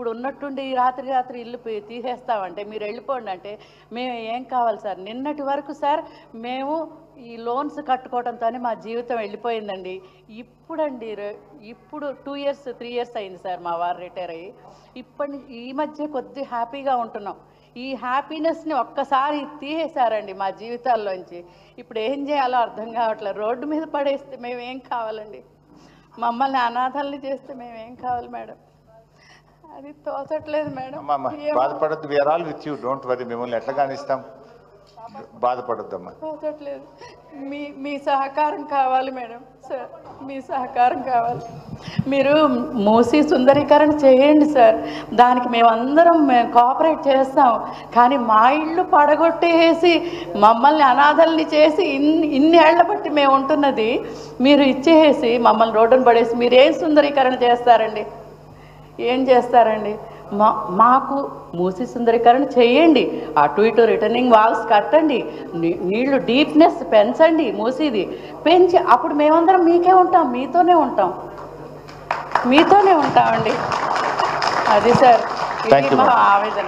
ఇప్పుడు ఉన్నట్టుండి ఈ రాత్రి రాత్రి ఇల్లు పోయి తీసేస్తామంటే మీరు వెళ్ళిపోండి అంటే మేము ఏం కావాలి సార్ నిన్నటి వరకు సార్ మేము ఈ లోన్స్ కట్టుకోవడంతోనే మా జీవితం వెళ్ళిపోయిందండి ఇప్పుడండి రె- ఇప్పుడు టూ ఇయర్స్ త్రీ ఇయర్స్ అయింది సార్ మా వారు రిటైర్ అయ్యి ఇప్పటి ఈ మధ్య కొద్ది హ్యాపీగా ఉంటున్నాం ఈ హ్యాపీనెస్ని ఒక్కసారి తీసేశారండి మా జీవితాల్లోంచి ఇప్పుడు ఏం చేయాలో అర్థం కావట్లేదు రోడ్డు మీద పడేస్తే మేము ఏం కావాలండి మమ్మల్ని అనాథల్ని చేస్తే మేము ఏం కావాలి మేడం అది తోచట్లేదు మేడం అమ్మా ఏమో బాధపడద్దు we are all with you don't worry మిమ్మల్ని ఎట్లా కానిస్తాం బాధపడొద్దమ్మా తోచట్లేదు మీ మీ సహకారం కావాలి మేడం సార్ మీ సహకారం కావాలి మీరు మూసి సుందరీకరణ చేయండి సార్ దానికి మేమందరం మేము కోఆపరేట్ చేస్తాం కానీ మా ఇల్లు పడగొట్టేసి మమ్మల్ని అనాథల్ని చేసి ఇన్ని ఇన్ని ఏళ్ల బట్టి మేము ఉంటున్నది మీరు ఇచ్చేసి మమ్మల్ని రోడ్డును పడేసి మీరు ఏం సుందరీకరణ చేస్తారండి ఏం చేస్తారండి మా మాకు మూసి సుందరీకరణ చేయండి అటు ఇటు రిటర్నింగ్ వాల్స్ కట్టండి నీ- నీళ్లు డీప్నెస్ పెంచండి మూసిది పెంచి అప్పుడు మేమందరం మీకే ఉంటాం మీతోనే ఉంటాం మీతోనే ఉంటామండి అది సార్ Thank ఇది you, మా ma'am. ఆవేదన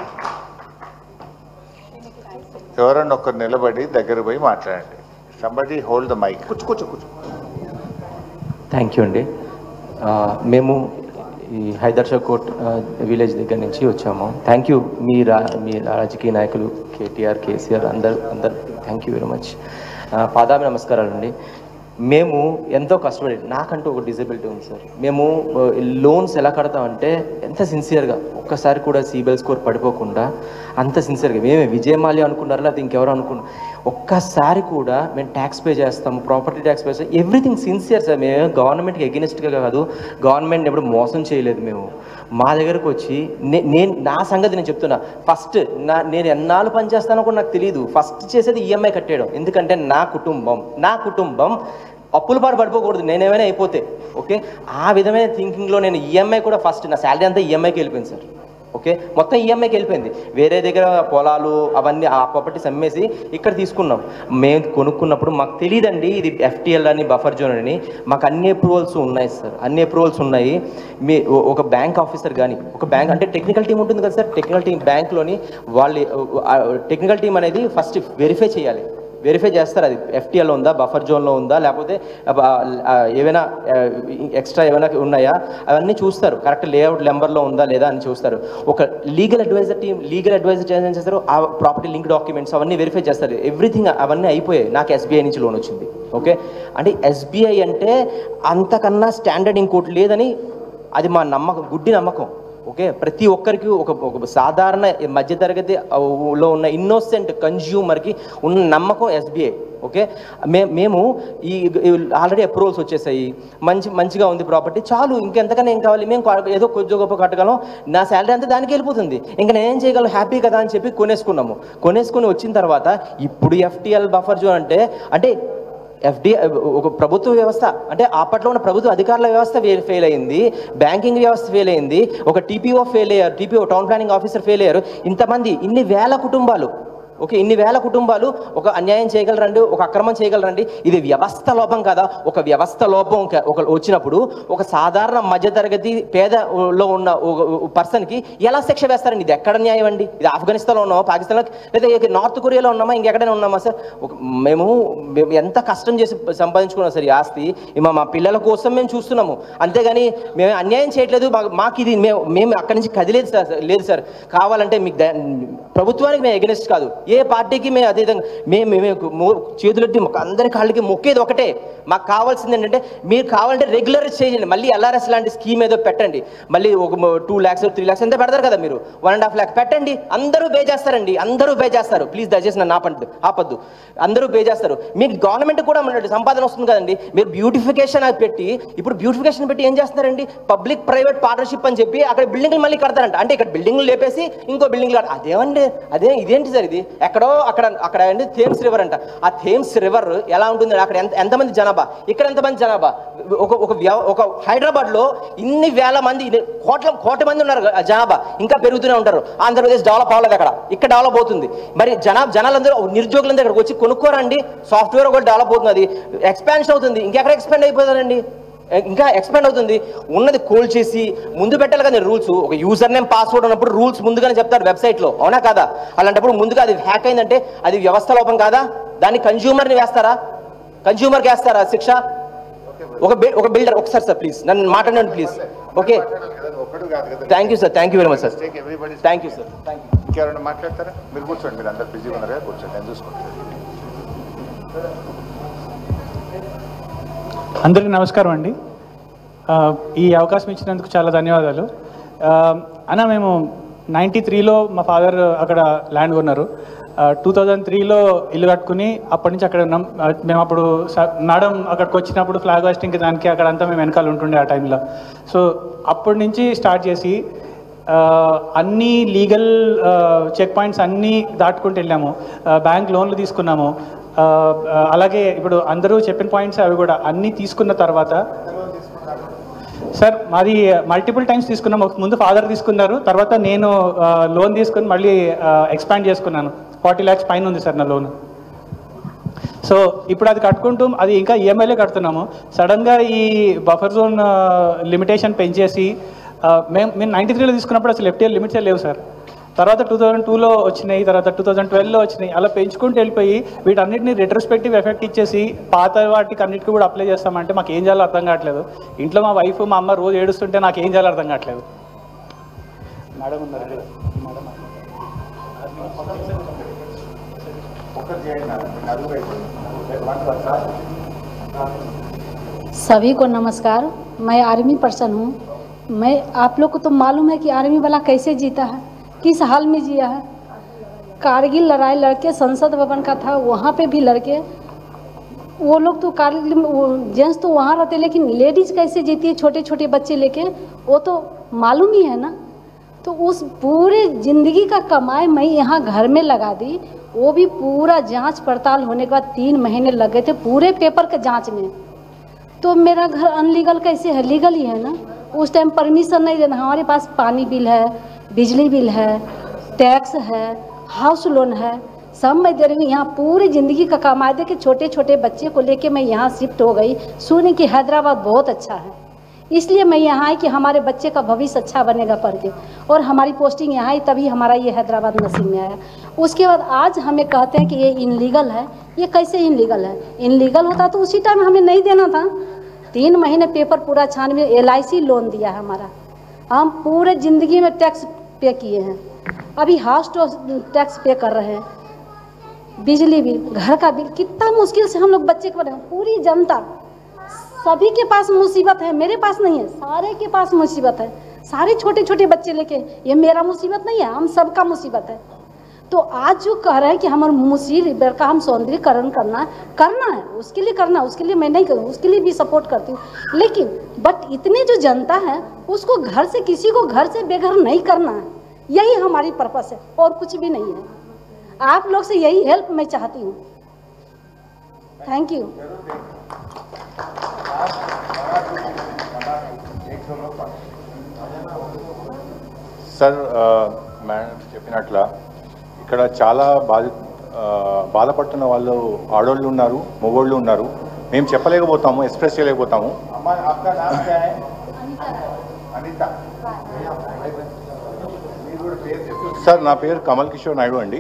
ఎవరన్నా ఒకరు నిలబడి దగ్గర పోయి మాట్లాడండి సంబడి హోల్డ్ ద మైక్ కూర్చో కూర్చో కూర్చో థ్యాంక్ యూ అండి ఆ, మేము ఈ హైదర్షా కోట్ ఆ, విలేజ్ దగ్గర నుంచి వచ్చాము థ్యాంక్ యూ మీ రా మీ రాజకీయ నాయకులు కేటీఆర్ కేసీఆర్ అందరు అందరు థ్యాంక్ యూ వెరీ మచ్ పాదాభి నమస్కారాలు అండి మేము ఎంతో కష్టపడి నాకంటూ ఒక డిజబిలిటీ ఉంది సార్ మేము లోన్స్ ఎలా కడతామంటే ఎంత సిన్సియర్గా ఒక్కసారి కూడా సిబిల్ స్కోర్ పడిపోకుండా అంత సిన్సియర్గా మేమే విజయమాల్య అనుకున్నారా లేకపోతే ఇంకెవరు అనుకున్నారు ఒక్కసారి కూడా మేము ట్యాక్స్ పే చేస్తాము ప్రాపర్టీ ట్యాక్స్ పే చేస్తాం ఎవ్రీథింగ్ సిన్సియర్ సార్ మేము గవర్నమెంట్కి ఎగ్నెస్ట్గా కాదు గవర్నమెంట్ ఎప్పుడు మోసం చేయలేదు మేము మా దగ్గరకు వచ్చి నే- నేను నా సంగతి నేను చెప్తున్నా ఫస్ట్ నా నేను ఎన్నాళ్ళు పనిచేస్తానో కూడా నాకు తెలియదు ఫస్ట్ చేసేది ఈఎంఐ కట్టేయడం ఎందుకంటే నా కుటుంబం నా కుటుంబం అప్పుల పాటు పడిపోకూడదు నేనేమైనా అయిపోతే ఓకే ఆ విధమైన థింకింగ్లో నేను ఈఎంఐ కూడా ఫస్ట్ నా శాలరీ అంతా ఈఎంఐకి వెళ్ళిపోయింది సార్ ఓకే మొత్తం ఈఎంఐకి వెళ్ళిపోయింది వేరే దగ్గర పొలాలు అవన్నీ ఆ ప్రాపర్టీస్ అమ్మేసి ఇక్కడ తీసుకున్నాం మేము కొనుక్కున్నప్పుడు మాకు తెలియదండి ఇది ఎఫ్టిఎల్ అని బఫర్ జోన్ అని మాకు అన్ని అప్రూవల్స్ ఉన్నాయి సార్ అన్ని అప్రూవల్స్ ఉన్నాయి మీ ఓ- ఒక బ్యాంక్ ఆఫీసర్ కానీ ఒక బ్యాంక్ అంటే టెక్నికల్ టీం ఉంటుంది కదా సార్ టెక్నికల్ టీం బ్యాంక్లోని వాళ్ళు టెక్నికల్ టీం అనేది ఫస్ట్ వెరిఫై చేయాలి వెరిఫై చేస్తారు అది ఎఫ్టీఎల్ ఉందా బఫర్ జోన్లో ఉందా లేకపోతే అబ- ఆ, ఏవైనా ఎక్స్ట్రా ఏమైనా ఉన్నాయా అవన్నీ చూస్తారు కరెక్ట్ లేఅవుట్ నెంబర్లో ఉందా లేదా అని చూస్తారు ఒక legal advisor team legal advisor ఏం చేస్తారు ఆ ప్రాపర్టీ లింక్ డాక్యుమెంట్స్ అవన్నీ వెరిఫై చేస్తారు ఎవ్రీథింగ్ అవన్నీ అయిపోయాయి నాకు ఎస్బీఐ నుంచి లోన్ వచ్చింది ఓకే అంటే ఎస్బీఐ అంటే అంతకన్నా స్టాండర్డ్ ఇంకోటి లేదని అది మా నమ్మకం గుడ్డి నమ్మకం ఓకే ప్రతి ఒక్కరికి ఒక ఒక సాధారణ మధ్యతరగతి ఆ, లో ఉన్న ఇన్నోసెంట్ కన్జ్యూమర్కి ఉన్న నమ్మకం ఎస్బీఐ ఓకే మే మేము ఈ ఆల్రెడీ అప్రూవల్స్ వచ్చేసాయి మంచి మంచిగా ఉంది ప్రాపర్టీ చాలు ఇంకెంతకన్నా ఏం కావాలి మేము కా- ఏదో కొద్దిగా గొప్ప కట్టగలం నా శాలరీ అంతా దానికి వెళ్ళిపోతుంది ఇంకా నేనేం చేయగలను హ్యాపీ కదా అని చెప్పి కొనేసుకున్నాము కొనేసుకుని వచ్చిన తర్వాత ఇప్పుడు ఎఫ్టీఎల్ బఫర్ జోన్ అంటే అంటే ఎఫ్డి ఒక ప్రభుత్వ వ్యవస్థ అంటే అప్పట్లో ఉన్న ప్రభుత్వ అధికారుల వ్యవస్థ ఫెయిల్ అయింది బ్యాంకింగ్ వ్యవస్థ ఫెయిల్ అయింది ఒక టీపీఓ ఫెయిల్ అయ్యారు TPO town planning officer fail అయ్యారు ఇంతమంది ఇన్ని వేల కుటుంబాలు ఓకే ఇన్ని వేల కుటుంబాలు ఒక అన్యాయం చేయగలరండి ఒక అక్రమం చేయగలరండి ఇది వ్యవస్థ లోపం కదా ఒక వ్యవస్థ లోపం ఒక ఒక వచ్చినప్పుడు ఒక సాధారణ మధ్యతరగతి పేదలో ఉన్న పర్సన్కి ఎలా శిక్ష వేస్తారండి ఇది ఎక్కడ న్యాయం అండి ఇది ఆఫ్ఘనిస్తాన్లో ఉన్నామా పాకిస్తాన్లో లేదా ఇక నార్త్ కొరియాలో ఉన్నామా ఇంకెక్కడైనా ఉన్నామా సార్ ఒక మేము మేము ఎంత కష్టం చేసి సంపాదించుకున్నాం సార్ ఈ ఆస్తి ఈ మా మా పిల్లల కోసం మేము చూస్తున్నాము అంతేగాని మేము అన్యాయం చేయట్లేదు మాకు మాకు ఇది మేము మేము అక్కడి నుంచి కదిలేదు సార్ లేదు సార్ కావాలంటే మీకు ద- ప్రభుత్వానికి మేము ఎగనెస్ట్ కాదు ఏ పార్టీకి మేము అదే విధంగా మేము మేము మో- చేతులెత్తి మొక్క అందరి కాళ్ళకి మొక్కేది ఒకటే మాకు కావాల్సింది ఏంటంటే మీరు కావాలంటే రెగ్యులర్ చేయండి మళ్ళీ ఎల్ఆర్ఎస్ లాంటి స్కీమ్ ఏదో పెట్టండి మళ్ళీ ఒక టూ ల్యాక్స్ త్రీ ల్యాక్స్ ఎంత పెడతారు కదా మీరు వన్ అండ్ హాఫ్ ల్యాక్ పెట్టండి అందరూ పే చేస్తారండి అందరూ పే చేస్తారు ప్లీజ్ దయచేసి నన్ను ఆపద్దు ఆపద్దు అందరూ పే చేస్తారు మీకు గవర్నమెంట్ కూడా మన సంపాదన వస్తుంది కదండి మీరు బ్యూటిఫికేషన్ అది పెట్టి ఇప్పుడు బ్యూటిఫికేషన్ పెట్టి ఏం చేస్తున్నారండి పబ్లిక్ ప్రైవేట్ పార్ట్నర్షిప్ అని చెప్పి అక్కడ బిల్డింగ్లు మళ్ళీ కడతారంట అంటే ఇక్కడ బిల్డింగ్లు లేపేసి ఇంకో బిల్డింగ్ అదేమండి అదే ఇదేంటి సార్ ఇది ఎక్కడో అక్కడ అక్కడ అండి థేమ్స్ రివర్ అంట ఆ థేమ్స్ రివర్ ఎలా ఉంటుంది అక్కడ ఎంత ఎంతమంది జనాభా ఇక్కడ ఎంతమంది జనాభా ఒక ఒక వ్యవ- ఒక హైదరాబాద్ లో ఇన్ని వేల మంది ఇన్ని కోట్ల కోటి మంది ఉన్నారు ఆ జనాభా ఇంకా పెరుగుతూనే ఉంటారు ఆంధ్రప్రదేశ్ డెవలప్ అవ్వలేదు అక్కడ ఇక్కడ డెవలప్ అవుతుంది మరి జనా జనాలందరూ నిరుద్యోగులందరూ ఇక్కడికి వచ్చి కొనుక్కోరండి సాఫ్ట్వేర్ కూడా డెవలప్ అవుతుంది అది ఎక్స్పాన్షన్ అవుతుంది ఇంకెక్కడ ఎక్స్పాండ్ అయిపోతుందండి ఇంకా ఎక్స్పాండ్ అవుతుంది ఉన్నది కోల్ చేసి ముందు పెట్టాలి కదా రూల్స్ ఒక యూజర్ నేమ్ పాస్వర్డ్ ఉన్నప్పుడు రూల్స్ ముందుగానే చెప్తారు వెబ్సైట్లో అవునా కాదా అలాంటప్పుడు ముందుగా అది హ్యాక్ అయిందంటే అది వ్యవస్థ లోపం కాదా దాన్ని కన్జ్యూమర్ని వేస్తారా కన్జ్యూమర్కి వేస్తారా శిక్ష ఒక బిల్ ఒక బిల్డర్ ఒకసారి సార్ ప్లీజ్ నన్ను మాట్లాడండి ప్లీజ్ ఓకే ఒక్కడు కాదు కదా thank you sir thank you very much sir Take everybody- thank you sir thank you ఇంకెవరైనా మాట్లాడతారా మీరు కూర్చోండి మీరు అందరు బిజీగా ఉన్నారు కదా కూర్చోండి నేను చూసుకుంటాను అందరికీ నమస్కారం అండి ఆ, ఈ అవకాశం ఇచ్చినందుకు చాలా ధన్యవాదాలు ఆ, అన్న మేము నైంటీ త్రీలో మా ఫాదర్ అక్కడ ల్యాండ్ కొన్నారు టూ థౌజండ్ త్రీలో ఇల్లు కట్టుకుని అప్పటి నుంచి అక్కడ ఉన్నాం ఆ, మేము అప్పుడు స- మేడం అక్కడికి వచ్చినప్పుడు ఫ్లాగ్ హాస్టింగ్కి దానికి అక్కడంతా మేము వెనకాల ఉంటుండే ఆ టైంలో సో అప్పటి నుంచి స్టార్ట్ చేసి ఆ, అన్ని లీగల్ చెక్ పాయింట్స్ అన్నీ దాటుకుంటూ వెళ్ళాము బ్యాంక్ లోన్లు తీసుకున్నాము ఆ, ఆ, అలాగే ఇప్పుడు అందరూ చెప్పిన పాయింట్స్ అవి కూడా అన్నీ తీసుకున్న తర్వాత సార్ మాది మల్టిపుల్ టైమ్స్ తీసుకున్నాం ఒక ముందు ఫాదర్ తీసుకున్నారు తర్వాత నేను లోన్ తీసుకుని మళ్ళీ ఎక్స్పాండ్ చేసుకున్నాను ఫార్టీ ల్యాక్స్ పైన ఉంది సార్ నా లోన్ సో ఇప్పుడు అది కట్టుకుంటూ అది ఇంకా ఈఎంఐలే కడుతున్నాము సడన్గా ఈ బఫర్ జోన్ లిమిటేషన్ పెంచేసి ఆ, మేము మేము నైంటీ త్రీలో తీసుకున్నప్పుడు అసలు ఎఫ్టీఎల్ లిమిట్సే లేవు సార్ తర్వాత టూ థౌజండ్ టూలో వచ్చినాయి తర్వాత టూ థౌజండ్ ట్వెల్వ్లో వచ్చినాయి అలా పెంచుకుంటూ వెళ్ళిపోయి వీటన్నిటిని రెట్రోస్పెక్టివ్ ఎఫెక్ట్ ఇచ్చేసి పాత వాటికి అన్నిటికీ కూడా అప్లై చేస్తామంటే మాకు ఏం చేయాలో అర్థం కావట్లేదు ఇంట్లో మా వైఫ్ మా అమ్మ రోజు ఏడుస్తుంటే నాకు ఏం చేయాలో అర్థం కావట్లేదు మేడం ఉన్నారు ఇక్కడ. ఒకటి చేయండి నాకు. నలుగురు అయిపోయింది. మాట్లాడు సార్. सभी को नमस्कार मैं आर्मी पर्सन हूँ मैं आप लोग को तो मालूम है कि आर्मी वाला कैसे जीता है किस हाल में जिया है कारगिल लड़ाई लड़के संसद भवन का था वहाँ पे भी लड़के वो लोग तो कारगिल में वो जेंट्स तो वहाँ रहते लेकिन लेडीज़ कैसे जीती है छोटे छोटे बच्चे लेके वो तो मालूम ही है ना तो उस पूरे ज़िंदगी का कमाई मैं यहाँ घर में लगा दी वो भी पूरा जांच पड़ताल होने के बाद तीन महीने लग गए थे पूरे पेपर के जांच में तो मेरा घर अनलीगल कैसे है लीगल ही है ना उस टाइम परमिशन नहीं देना हमारे पास पानी बिल है बिजली बिल है टैक्स है हाउस लोन है सब मैं दे रही हूँ यहाँ पूरी ज़िंदगी का कमा दे के छोटे छोटे बच्चे को लेके मैं यहाँ शिफ्ट हो गई सुनी कि हैदराबाद बहुत अच्छा है इसलिए मैं यहाँ आई कि हमारे बच्चे का भविष्य अच्छा बनेगा पढ़ के और हमारी पोस्टिंग यहाँ आई तभी हमारा ये हैदराबाद नसीब में आया उसके बाद आज हमें कहते हैं कि ये इनलीगल है ये कैसे इनलीगल है इनलीगल होता तो उसी टाइम हमें नहीं देना था तीन महीने पेपर पूरा छानबीन एल लोन दिया है हमारा हम पूरे ज़िंदगी में टैक्स पे किए हैं अभी हाउस टैक्स पे कर रहे हैं बिजली बिल घर का बिल कितना मुश्किल से हम लोग बच्चे को पढ़े पूरी जनता सभी के पास मुसीबत है मेरे पास नहीं है सारे के पास मुसीबत है सारे छोटे छोटे बच्चे लेके ये मेरा मुसीबत नहीं है हम सबका मुसीबत है तो आज जो कह रहे हैं कि हमारे मुसीर का हम सौंदर्यकरण करना है करना है उसके लिए करना है उसके लिए मैं नहीं करूँ उसके लिए भी सपोर्ट करती हूँ लेकिन बट इतनी जो जनता है उसको घर से किसी को घर से बेघर नहीं करना है यही हमारी पर्पस है और कुछ भी नहीं है आप लोग से यही हेल्प मैं चाहती हूँ थैंक यू సార్ ఆ, మేడం చెప్పినట్ల ఇక్కడ చాలా బాధ ఆ, బాధపడుతున్న వాళ్ళు ఆడోళ్ళు ఉన్నారు మొగోళ్ళు ఉన్నారు మేము చెప్పలేకపోతాము ఎక్స్ప్రెస్ చేయలేకపోతాము అమ్మా आपका नाम क्या है అనిత మీరు కూడా పేరు చెప్పు సార్ నా పేరు కమల్ కిషోర్ నాయుడు అండి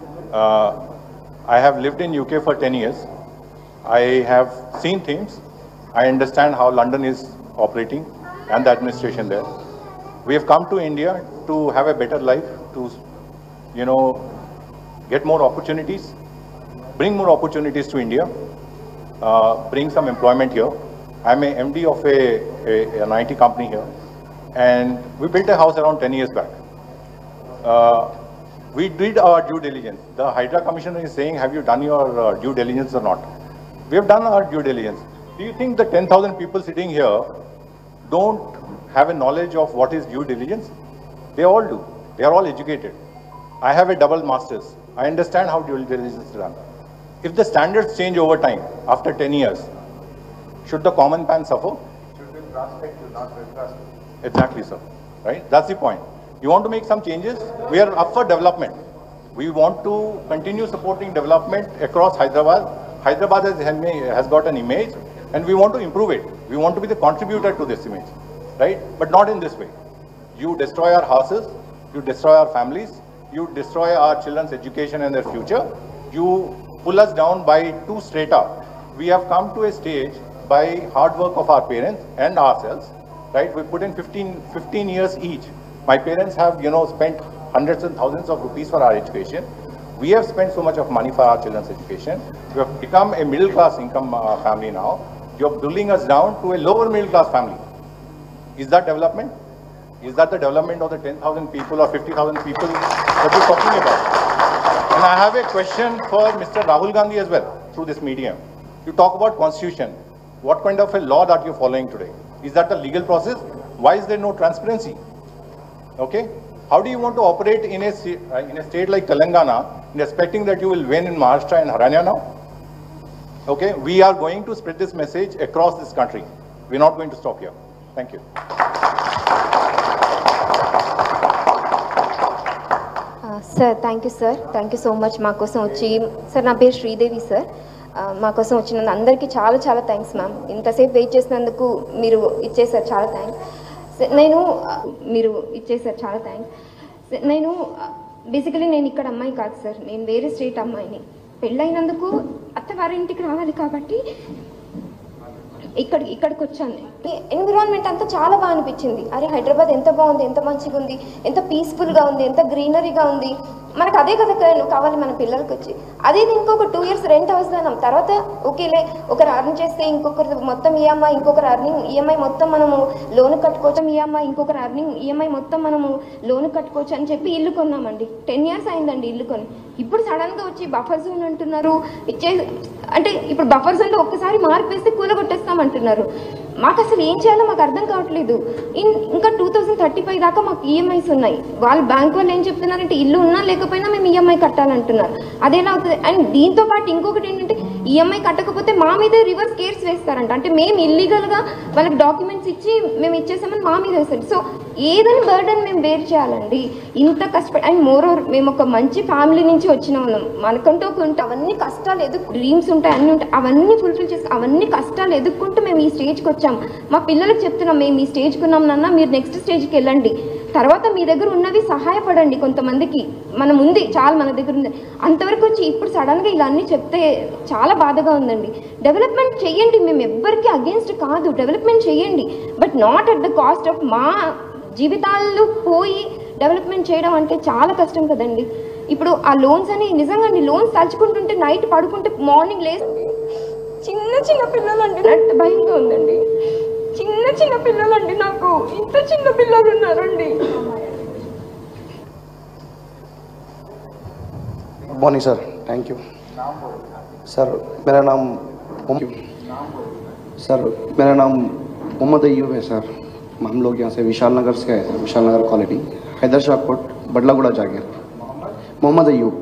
I have lived in UK for ten years I have seen things I understand how London is operating and the administration there we have come to India to have a better life to you know, get more opportunities, bring more opportunities to India, uh, bring some employment here. I'm a MD of a, a, an IT company here, and we built a house around 10 years back. Uh, we did our due diligence. The Hydra Commissioner is saying, have you done your uh, due diligence or not? We have done our due diligence. Do you think the 10,000 people sitting here don't have a knowledge of what is due diligence? They all do. They are all educated. I have a double master's. I understand how due diligence is done. If the standards change over time, after 10 years, should the common man suffer? should be prospective, not retrospective. Exactly, sir. Right? That's the point. You want to make some changes? We are up for development. We want to continue supporting development across Hyderabad. Hyderabad has, has got an image. and we want to improve it. We want to be the contributor to this image, right? But not in this way. You destroy our houses, you destroy our families, you destroy our children's education and their future. You pull us down by two strata. We have come to a stage by hard work of our parents and ourselves, right? We put in 15, 15 years each. My parents have, you know, spent hundreds and thousands of rupees for our education. We have spent so much of money for our children's education. We have become a middle class income uh, family now. You're pulling us down to a lower middle class family. Is that development? Is that the development of the 10,000 people or 50,000 people that you're talking about? And I have a question for Mr. Rahul Gandhi as well through this medium. You talk about constitution. What kind of a law that you're following today? Is that the legal process? Why is there no transparency? Okay? How do you want to operate in a, se- uh, in a state like Telangana, in expecting that you will win in Maharashtra and Haryana now? Okay? We are going to spread this message across this country. We're not going to stop here. Thank you. Sir thank you sir thank you so much మా కోసం వచ్చి sir నా పేరు Sridevi sir ఆ, మా కోసం వచ్చినందుకు అందరికీ చాలా చాలా థ్యాంక్స్ మ్యామ్ ఇంతసేపు వెయిట్ చేసినందుకు మీరు ఇచ్చేసారు చాలా థ్యాంక్స్ సార్, నేను ఆ, మీరు ఇచ్చేసారు చాలా థ్యాంక్స్ నేను బేసికలీ నేను ఇక్కడ అమ్మాయి కాదు సార్ నేను వేరే స్టేట్ అమ్మాయిని పెళ్ళైనందుకు అత్తవారింటికి రావాలి కాబట్టి ఇక్కడ ఇక్కడికి వచ్చాను ఎన్విరాన్మెంట్ అంతా చాలా బాగా అనిపించింది అరే హైదరాబాద్ ఎంత బాగుంది ఎంత మంచిగా ఉంది ఎంత పీస్ఫుల్గా ఉంది ఎంత గ్రీనరీగా ఉంది మనకు అదే కదా కా- కావాలి మన పిల్లలకి వచ్చి అదే ఇంకొక టూ ఇయర్స్ రెంట్ హౌస్ అన్నాం తర్వాత ఓకేలే ఒకరు అర్న్ చేస్తే ఇంకొకరు మొత్తం ఈఎంఐ ఇంకొకరు అర్నింగ్ ఈఎంఐ మొత్తం మనము లోన్ కట్టుకోవచ్చు ఈఎంఐ ఇంకొకరు అర్నింగ్ ఈఎంఐ మొత్తం మనము లోన్ కట్టుకోవచ్చు అని చెప్పి ఇల్లు కొన్నామండి టెన్ ఇయర్స్ అయిందండి ఇల్లు కొని ఇప్పుడు సడన్గా వచ్చి బఫర్ జోన్ అంటున్నారు ఇచ్చే అంటే ఇప్పుడు బఫర్ జోన్లో ఒక్కసారి మార్పేస్తే కూలగొట్టేస్తామంటున్నారు మాకు అసలు ఏం చేయాలో మాకు అర్థం కావట్లేదు ఇన్ ఇంకా టూ థౌజండ్ థర్టీ ఫైవ్ దాకా మాకు ఈఎంఐస్ ఉన్నాయి వాళ్ళు బ్యాంక్ వాళ్ళు ఏం చెప్తున్నారంటే ఇల్లు ఉన్నా లేకపోయినా మేము ఈఎంఐ కట్టాలంటున్నారు అదేలా అవుతుంది అండ్ దీంతో పాటు ఇంకొకటి ఏంటంటే ఈఎంఐ కట్టకపోతే మా మీదే రివర్స్ కేర్స్ వేస్తారంట అంటే మేము ఇల్లీగల్గా వాళ్ళకి డాక్యుమెంట్స్ ఇచ్చి మేము ఇచ్చేసామని మా మీద వేస్తారు సో ఏదని బర్డన్ మేము బేర్ చేయాలండి ఇంత కష్టపడి అండ్ మోర్ ఓవర్ మేము ఒక మంచి ఫ్యామిలీ నుంచి వచ్చిన వాళ్ళం మనకంటూ ఒక ఉంటే అవన్నీ కష్టాలు ఎదుర్కొ డ్రీమ్స్ ఉంటాయి అన్నీ ఉంటాయి అవన్నీ ఫుల్ఫిల్ చేసి అవన్నీ కష్టాలు ఎదుర్కొంటూ మేము ఈ స్టేజ్కి వచ్చాం మా పిల్లలకు చెప్తున్నాం మేము ఈ స్టేజ్కి ఉన్నాం నాన్న మీరు నెక్స్ట్ స్టేజ్కి వెళ్ళండి తర్వాత మీ దగ్గర ఉన్నవి సహాయపడండి కొంతమందికి మనం ఉంది చాలా మన దగ్గర ఉంది అంతవరకు వచ్చి ఇప్పుడు సడన్గా ఇలా అన్నీ చెప్తే చాలా బాధగా ఉందండి డెవలప్మెంట్ చేయండి మేము ఎవ్వరికి అగేన్స్ట్ కాదు డెవలప్మెంట్ చేయండి but not at the cost of మా జీవితాలు పోయి డెవలప్మెంట్ చేయడం అంటే చాలా కష్టం కదండి ఇప్పుడు ఆ లోన్స్ అని నిజంగా లోన్స్ తలుచుకుంటుంటే నైట్ పడుకుంటే మార్నింగ్ లేసి చిన్న చిన్న పిల్లలండి నాకు భయంగా ఉందండి చిన్న చిన్న పిల్లలండి నాకు ఇంత చిన్న పిల్లలు ఉన్నారండి good morning sir thank you sir मेरा नाम मोहम्मद- सर मेरा नाम मोहम्मद अयूब है सर हम लोग यहाँ से विशाल नगर से आए थे विशाल नगर कॉलोनी हैदर शाह कोट बडलागुड़ा जागीर मोहम्मद अयूब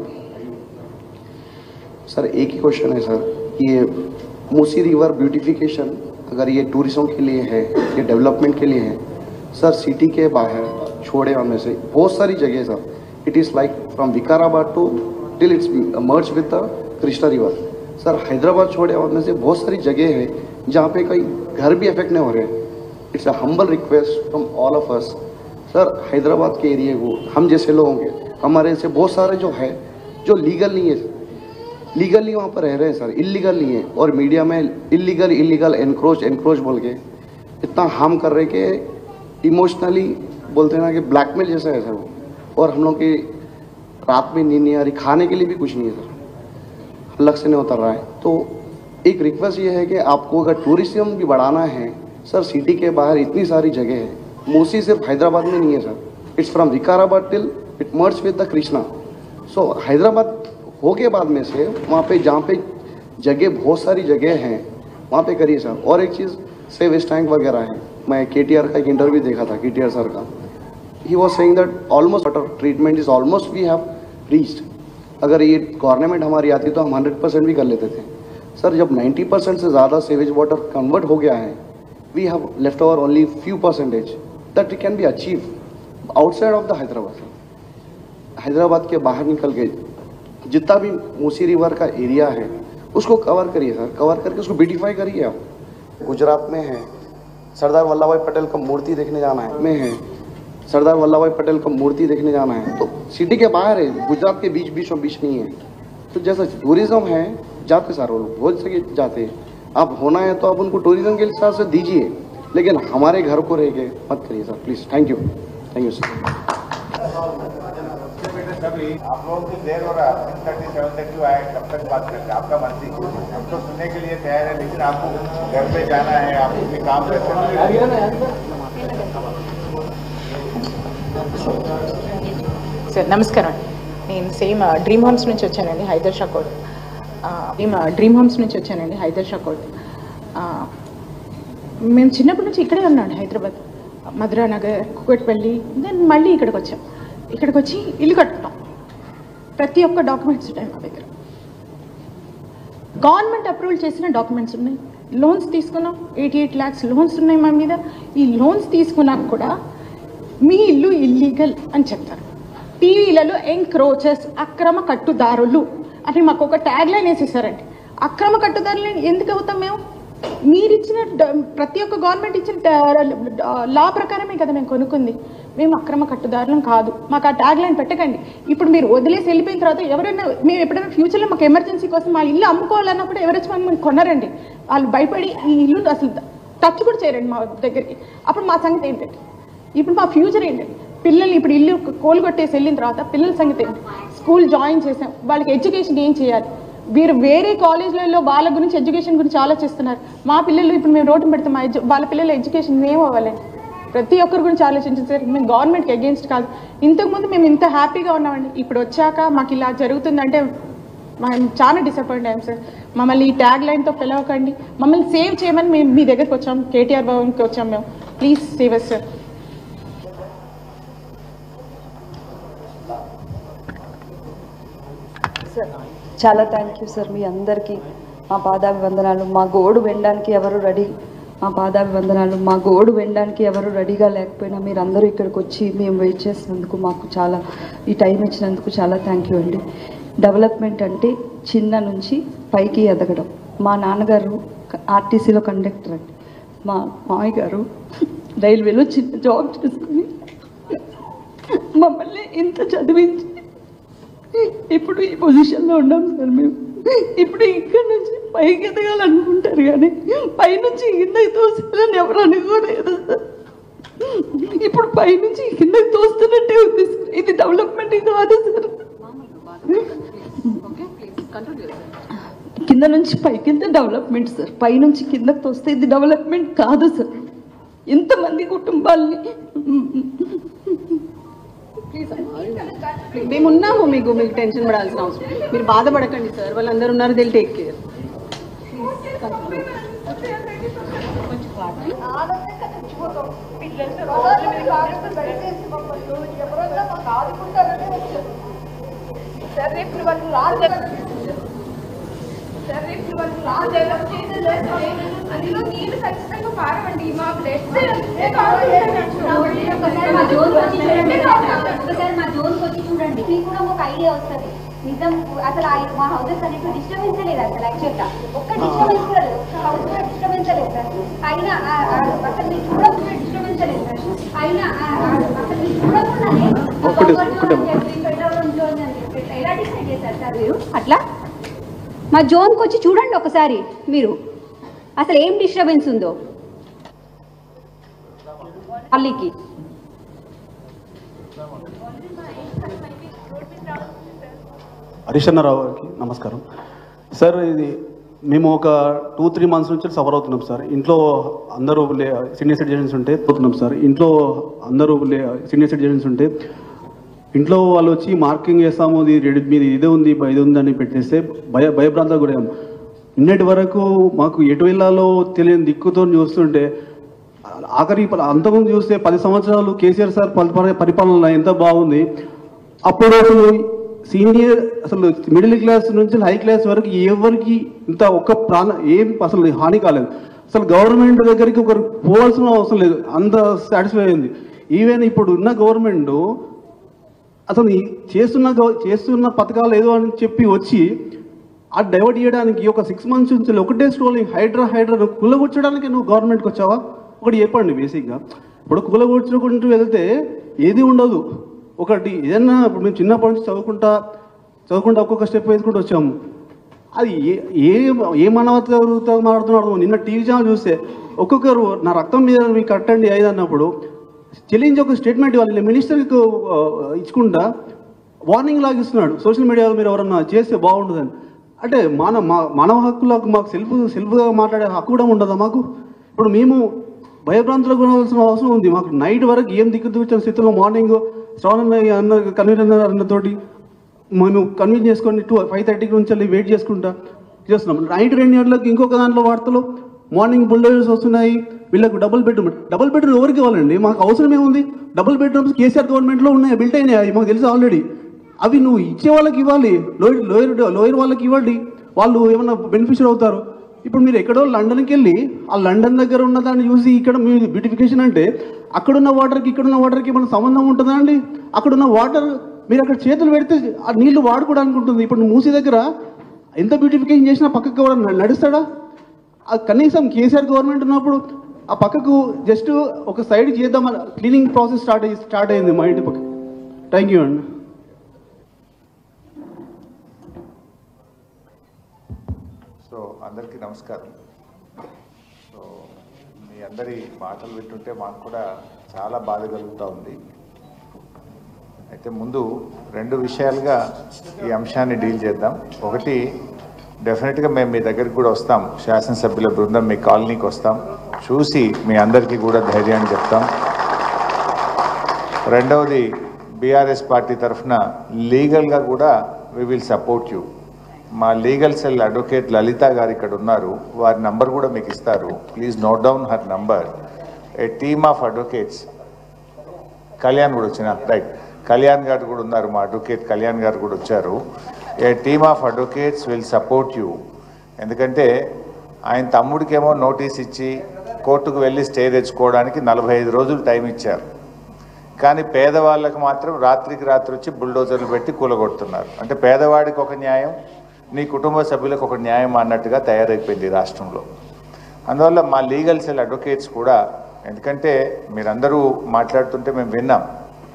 सर एक ही क्वेश्चन है सर कि ये मूसी रिवर ब्यूटिफिकेशन अगर ये टूरिज्म के लिए है ये डेवलपमेंट के लिए है सर सिटी के बाहर छोड़े में से बहुत सारी जगह है sir it is like from Vikarabad to till it's merge with the Krishna river sir Hyderabad छोड़े में से बहुत सारी जगह है जहाँ पे कई घर भी अफेक्ट नहीं हो रहे it's a humble request from all of us sir Hyderabad के एरिए को हम जैसे लोग होंगे हमारे से बहुत सारे जो है जो लीगल नहीं है लीगली वहाँ पर रह रहे हैं सर इलीगल नहीं है और मीडिया में इलीगल इलीगल एनक्रोच एनक्रोच बोल के इतना हार्म कर रहे कि इमोशनली बोलते हैं ना कि ब्लैकमेल जैसा है सर वो और हम लोग की रात में नींद नहीं आ रही खाने के लिए भी कुछ नहीं है सर अलग से नहीं उतर रहा है तो एक रिक्वेस्ट ये है कि आपको अगर टूरिज्म भी बढ़ाना है सर सिटी के बाहर इतनी सारी जगह है मूसी सिर्फ हैदराबाद में नहीं है sir it's from Vikarabad till it merge with the Krishna so Hyderabad हो के बाद में से वहाँ पे जहाँ पे जगह बहुत सारी जगह हैं वहाँ पे करिए सर और एक चीज़ सेव टैंक वगैरह है मैं के का एक इंटरव्यू देखा था के सर का ही was saying that almost water treatment is almost we have reached अगर ये गवर्नमेंट हमारी आती तो हम हंड्रेड परसेंट भी कर लेते थे सर जब नाइन्टी परसेंट से ज़्यादा सेवेज वाटर कन्वर्ट हो गया है we have left over only few percentage that we can be achieve outside of the Hyderabad Hyderabad के बाहर निकल के जितना भी मूसी रिवर का एरिया है उसको कवर करिए सर कवर करके उसको ब्यूटिफाई करिए आप गुजरात में है सरदार वल्लभ भाई पटेल का मूर्ति देखने जाना है में है सरदार वल्लभ भाई पटेल का मूर्ति देखने जाना है तो सिटी के बाहर है गुजरात के बीच बीचों बीच नहीं है तो जैसा टूरिज्म है जाते सारे लोग बहुत जगह जाते हैं आप होना है तो आप उनको टूरिज्म के हिसाब से दीजिए लेकिन हमारे घर को रह के मत करिए sir please thank you thank you sir कभी आप लोगों की देर हो रहा है सिक्स थर्टी सेवन थर्टी आए कब तक बात करते हैं आपका मर्जी हम तो सुनने के लिए तैयार है लेकिन आपको घर पे जाना है आपको भी काम रहते సార్ నమస్కారం నేను సేమ్ డ్రీమ్ హోమ్స్ నుంచి వచ్చానండి Hyder Shah Kot dream dream homes నుంచి వచ్చానండి హైదర్ షా కోట్ ఆ, మేము చిన్నప్పటి నుంచి ఇక్కడే ఉన్నాం హైదరాబాద్ మధురా నగర్ కుకట్పల్లి దెన్ మళ్ళీ ఇక్కడికి వచ్చాం ఇక్కడికి వచ్చి ఇల్లు కట్టుకున్నాం ప్రతి ఒక్క డాక్యుమెంట్స్ ఉంటాయి మా దగ్గర గవర్నమెంట్ అప్రూవల్ చేసిన డాక్యుమెంట్స్ ఉన్నాయి లోన్స్ తీసుకున్నాం ఎయిటీ ఎయిట్ ల్యాక్స్ లోన్స్ ఉన్నాయి మా మీద ఈ లోన్స్ తీసుకున్నాక కూడా మీ ఇల్లు ఇల్లీగల్ అని చెప్తారు టీవీలలో ఎంక్రోచెస్ అక్రమ కట్టుదారులు అని మాకు ఒక ట్యాగ్ లైన్ వేసేసారండి అక్రమ కట్టుదారులు ఎందుకు అవుతాం మేము మీరు ఇచ్చిన డ- ప్రతి ఒక్క గవర్నమెంట్ ఇచ్చిన లా ప్రకారమే కదా మేము కొనుక్కుంది మేము అక్రమ కట్టుదారులం కాదు మాకు ఆ ట్యాగ్ లైన్ పెట్టకండి ఇప్పుడు మీరు వదిలేసి వెళ్ళిపోయిన తర్వాత ఎవరైనా మేము ఎప్పుడైనా ఫ్యూచర్లో మాకు ఎమర్జెన్సీ కోసం మా ఇల్లు అమ్ముకోవాలన్నప్పుడు ఎవరు వచ్చి మనం కొనరండి వాళ్ళు భయపడి ఈ ఇల్లు అసలు టచ్ కూడా చేయరండి మా దగ్గరికి అప్పుడు మా సంగతి ఏంటండి ఇప్పుడు మా ఫ్యూచర్ ఏంటండి పిల్లల్ని ఇప్పుడు ఇల్లు కోలు కొట్టేసి వెళ్ళిన తర్వాత పిల్లల సంగతి ఏంటి స్కూల్ జాయిన్ చేసాం వాళ్ళకి ఎడ్యుకేషన్ ఏం చేయాలి వీరు వేరే కాలేజీలలో వాళ్ళ గురించి ఎడ్యుకేషన్ గురించి ఆలోచిస్తున్నారు మా పిల్లలు ఇప్పుడు మేము రోడ్డు పెడతాం మా ఎడ్యు వాళ్ళ పిల్లల ఎడ్యుకేషన్ మేము అవ్వాలండి ప్రతి ఒక్కరి గురించి ఆలోచించారు సార్ మేము గవర్నమెంట్కి అగేన్స్ట్ కాదు ఇంతకుముందు మేము ఇంత హ్యాపీగా ఉన్నామండి ఇప్పుడు వచ్చాక మాకు ఇలా జరుగుతుందంటే మేము చాలా డిసప్పాయింట్ అయ్యాం సార్ మమ్మల్ని ఈ ట్యాగ్ లైన్తో పిలవకండి మమ్మల్ని సేవ్ చేయమని మేము మీ దగ్గరికి వచ్చాం కేటీఆర్ భవన్కి వచ్చాం మేము please save us sir sir చాలా థ్యాంక్ యూ సార్ మీ అందరికీ మా పాదాభివందనాలు మా గోడు వినడానికి ఎవరు రెడీ మా పాదాభివందనాలు మా గోడు వినడానికి ఎవరు రెడీగా లేకపోయినా మీరు అందరూ ఇక్కడికి వచ్చి మేము వెయిట్ చేసినందుకు మాకు చాలా ఈ టైం ఇచ్చినందుకు చాలా థ్యాంక్ యూ అండి డెవలప్మెంట్ అంటే చిన్న నుంచి పైకి ఎదగడం మా నాన్నగారు ఆర్టీసీలో కండక్టర్ అండి మా మామయ్య గారు రైల్వేలో చిన్న జాబ్ చేసుకుని మమ్మల్ని ఇంత చదివించి ఇప్పుడు ఈ పొజిషన్లో ఉన్నాం సార్ మేము ఇప్పుడు ఇక్కడ నుంచి పైకి ఎదగాలనుకుంటారు కానీ పైనుంచి కిందకి తోసాలని ఎవరు అనుకోలేదు సార్ ఇప్పుడు పైనుంచి కిందకి తోస్తున్నట్టే ఉంది సార్ ఇది డెవలప్మెంట్ కాదు సార్ కింద నుంచి పైకి వెళ్తే డెవలప్మెంట్ సార్ పైనుంచి కిందకి తోస్తే ఇది డెవలప్మెంట్ కాదు సార్ ఎంతమంది కుటుంబాల్ని మేము ఉన్నాము మీకు మీకు టెన్షన్ పడాల్సిన అవసరం మీరు బాధపడకండి సార్ వాళ్ళందరూ ఉన్నారు దిల్ టేక్ కేర్ అందులో నీళ్ళు ఖచ్చితంగా పారవండి మా బ్లడ్ ఒకసారి మా జోన్కి వచ్చి చూడండి ఒకసారి మా జోన్కి వచ్చి చూడండి మీకు కూడా ఒక ఐడియా వస్తుంది నిజం అసలు ఆ- మా హౌసెస్ అనేవి డిస్టర్బెన్స్ లేదు అసలు యాక్చువల్గా ఒక్క డిస్టర్బెన్స్ కూడా లేదు ఒక్క హౌస్ కూడా డిస్టర్బెన్స్ లేదు సార్ అయినా ఆ- ఆ అసలు మీరు చూడకుండా డిస్టర్బెన్స్ లేదు సార్ అయినా ఆ- ఆ అసలు మీరు చూడకుండానే ఒక్కటే- బఫర్ ఒక్కటే. జోన్ అని చెప్పి, పెట్రోల్ జోన్ అని చెప్పి ఎలా డిసైడ్ చేశారు సార్ మీరు అట్లా మా జోన్కి వచ్చి చూడండి ఒకసారి మీరు అసలు ఏం డిస్టర్బెన్స్ ఉందో అల్లికి హరిశన్నరావు గారికి నమస్కారం సార్ ఇది మేము ఒక టూ త్రీ మంత్స్ నుంచి సఫర్ అవుతున్నాం సార్ ఇంట్లో అందరూ లే సీనియర్ సిటిజన్స్ ఉంటే పోతున్నాం సార్ ఇంట్లో అందరూ లే సీనియర్ సిటిజన్స్ ఉంటే ఇంట్లో వాళ్ళు వచ్చి మార్కింగ్ చేస్తాము ఇది రెడీ మీది ఇదే ఉంది ఇది ఉందని పెట్టేస్తే భయ భయభ్రాంతాలు కూడా నిన్నటి వరకు మాకు ఎటు వెళ్ళాలో తెలియని దిక్కుతో చూస్తుంటే ఆఖరి ప- అంతకుముందు చూస్తే పది సంవత్సరాలు కేసీఆర్ సార్ పరి- పరిపాలన ఎంత బాగుంది అప్పుడు అసలు సీనియర్ అసలు మిడిల్ క్లాస్ నుంచి హై క్లాస్ వరకు ఎవరికి ఇంత ఒక్క ప్రాణ ఏం అసలు హాని కాలేదు అసలు గవర్నమెంట్ దగ్గరికి ఒకరు పోవాల్సిన అవసరం లేదు అంత సాటిస్ఫై అయింది ఈవెన్ ఇప్పుడు ఉన్న గవర్నమెంట్ అసలు ఈ చేస్తున్న గవ- చేస్తున్న పథకాలు ఏదో అని చెప్పి వచ్చి అది డైవర్ట్ చేయడానికి ఒక సిక్స్ మంత్స్ నుంచి ఒకటే స్ట్రోలింగ్ హైడ్రా హైడ్రా నువ్వు కులగొచ్చడానికి నువ్వు గవర్నమెంట్కి వచ్చావా ఒకటి చెప్పండి బేసిక్గా ఇప్పుడు కులగొచ్చుకుంటూ వెళ్తే ఏది ఉండదు ఒకటి ఏదన్నా ఇప్పుడు మేము చిన్నప్పటి నుంచి చదువుకుంటా చదువుకుంటా ఒక్కొక్క స్టెప్ వేసుకుంటూ వచ్చాము అది ఏ ఏ ఏ మానవతతో మాట్లాడుతున్నాడు నిన్న టీవీ ఛానల్ చూస్తే ఒక్కొక్కరు నా రక్తం మీద మీకు కట్టండి ఐదు అన్నప్పుడు చెల్లించి ఒక స్టేట్మెంట్ ఇవ్వాలి మినిస్టర్కి ఇచ్చుకుంటా వార్నింగ్ లాగా ఇస్తున్నాడు సోషల్ మీడియాలో మీరు ఎవరన్నా చేస్తే బాగుంటుందని అంటే మన మా మానవ హక్కులకు మాకు సెల్ఫ్ సెల్ఫ్గా మాట్లాడే హక్కు కూడా ఉండదా మాకు ఇప్పుడు మేము భయభ్రాంతులకు గురవలసిన అవసరం ఉంది మాకు నైట్ వరకు ఏం దిక్కు చూసిన స్థితిలో మార్నింగ్ శ్రవణ అన్న కన్వీనర్ అన్నతోటి మేము కన్విన్స్ చేసుకొని టూ ఫైవ్ థర్టీకి నుంచి వెళ్ళి వెయిట్ చేసుకుంటా చేస్తున్నాం నైట్ రెండు గంటలకు ఇంకొక దాంట్లో వార్తలు మార్నింగ్ బుల్డోజర్స్ వస్తున్నాయి వీళ్ళకు డబుల్ బెడ్రూమ్ డబుల్ బెడ్రూమ్ ఎవరికి ఇవ్వాలండి మాకు అవసరం ఏముంది డబుల్ బెడ్రూమ్స్ కేసీఆర్ గవర్నమెంట్లో ఉన్నాయి బిల్ట్ అయినాయి అవి మాకు తెలుసు ఆల్రెడీ అవి నువ్వు ఇచ్చే వాళ్ళకి ఇవ్వాలి లోయర్ లోయర్ లోయర్ వాళ్ళకి ఇవ్వండి వాళ్ళు ఏమన్నా బెనిఫిషియర్ అవుతారు ఇప్పుడు మీరు ఎక్కడో లండన్కి వెళ్ళి ఆ లండన్ దగ్గర ఉన్న దాన్ని చూసి ఇక్కడ మీ బ్యూటిఫికేషన్ అంటే అక్కడున్న వాటర్కి ఇక్కడున్న వాటర్కి మన సంబంధం ఉంటుందా అండి అక్కడున్న వాటర్ మీరు అక్కడ చేతులు పెడితే ఆ నీళ్లు వాడుకోవడానికి ఉంటుంది ఇప్పుడు మూసీ దగ్గర ఎంత బ్యూటిఫికేషన్ చేసినా పక్కకు కూడా న- నడుస్తాడా ఆ కనీసం కేసీఆర్ గవర్నమెంట్ ఉన్నప్పుడు ఆ పక్కకు జస్ట్ ఒక సైడ్ చేద్దాం క్లీనింగ్ ప్రాసెస్ స్టార్ట్ అయ్యి స్టార్ట్ అయింది మా ఇంటి పక్క థ్యాంక్ యూ అండి సో అందరికీ నమస్కారం సో మీ అందరి మాటలు వింటుంటే మాకు కూడా చాలా బాధ కలుగుతూ ఉంది అయితే ముందు రెండు విషయాలుగా ఈ అంశాన్ని డీల్ చేద్దాం ఒకటి డెఫినెట్గా మేము మీ దగ్గరికి కూడా వస్తాం శాసనసభ్యుల బృందం మీ కాలనీకి వస్తాం చూసి మీ అందరికీ కూడా ధైర్యాన్ని చెప్తాం రెండవది బీఆర్ఎస్ పార్టీ తరఫున లీగల్గా కూడా వి విల్ సపోర్ట్ యూ మా లీగల్ సెల్ అడ్వకేట్ లలిత గారు ఇక్కడ ఉన్నారు వారి నంబర్ కూడా మీకు ఇస్తారు please note down her number a team of advocates Kalyan కూడా వచ్చిన రైట్ కళ్యాణ్ గారు కూడా ఉన్నారు మా అడ్వకేట్ కళ్యాణ్ గారు కూడా వచ్చారు a team of advocates will support you ఎందుకంటే ఆయన తమ్ముడికేమో నోటీస్ ఇచ్చి కోర్టుకు వెళ్ళి స్టే తెచ్చుకోవడానికి నలభై ఐదు రోజులు టైం ఇచ్చారు కానీ పేదవాళ్ళకి మాత్రం రాత్రికి రాత్రి వచ్చి బుల్డోజర్లు పెట్టి కూలగొడుతున్నారు అంటే పేదవాడికి ఒక న్యాయం నీ కుటుంబ సభ్యులకు ఒక న్యాయం అన్నట్టుగా తయారైపోయింది ఈ రాష్ట్రంలో అందువల్ల మా లీగల్ సెల్ అడ్వకేట్స్ కూడా ఎందుకంటే మీరందరూ మాట్లాడుతుంటే మేము విన్నాం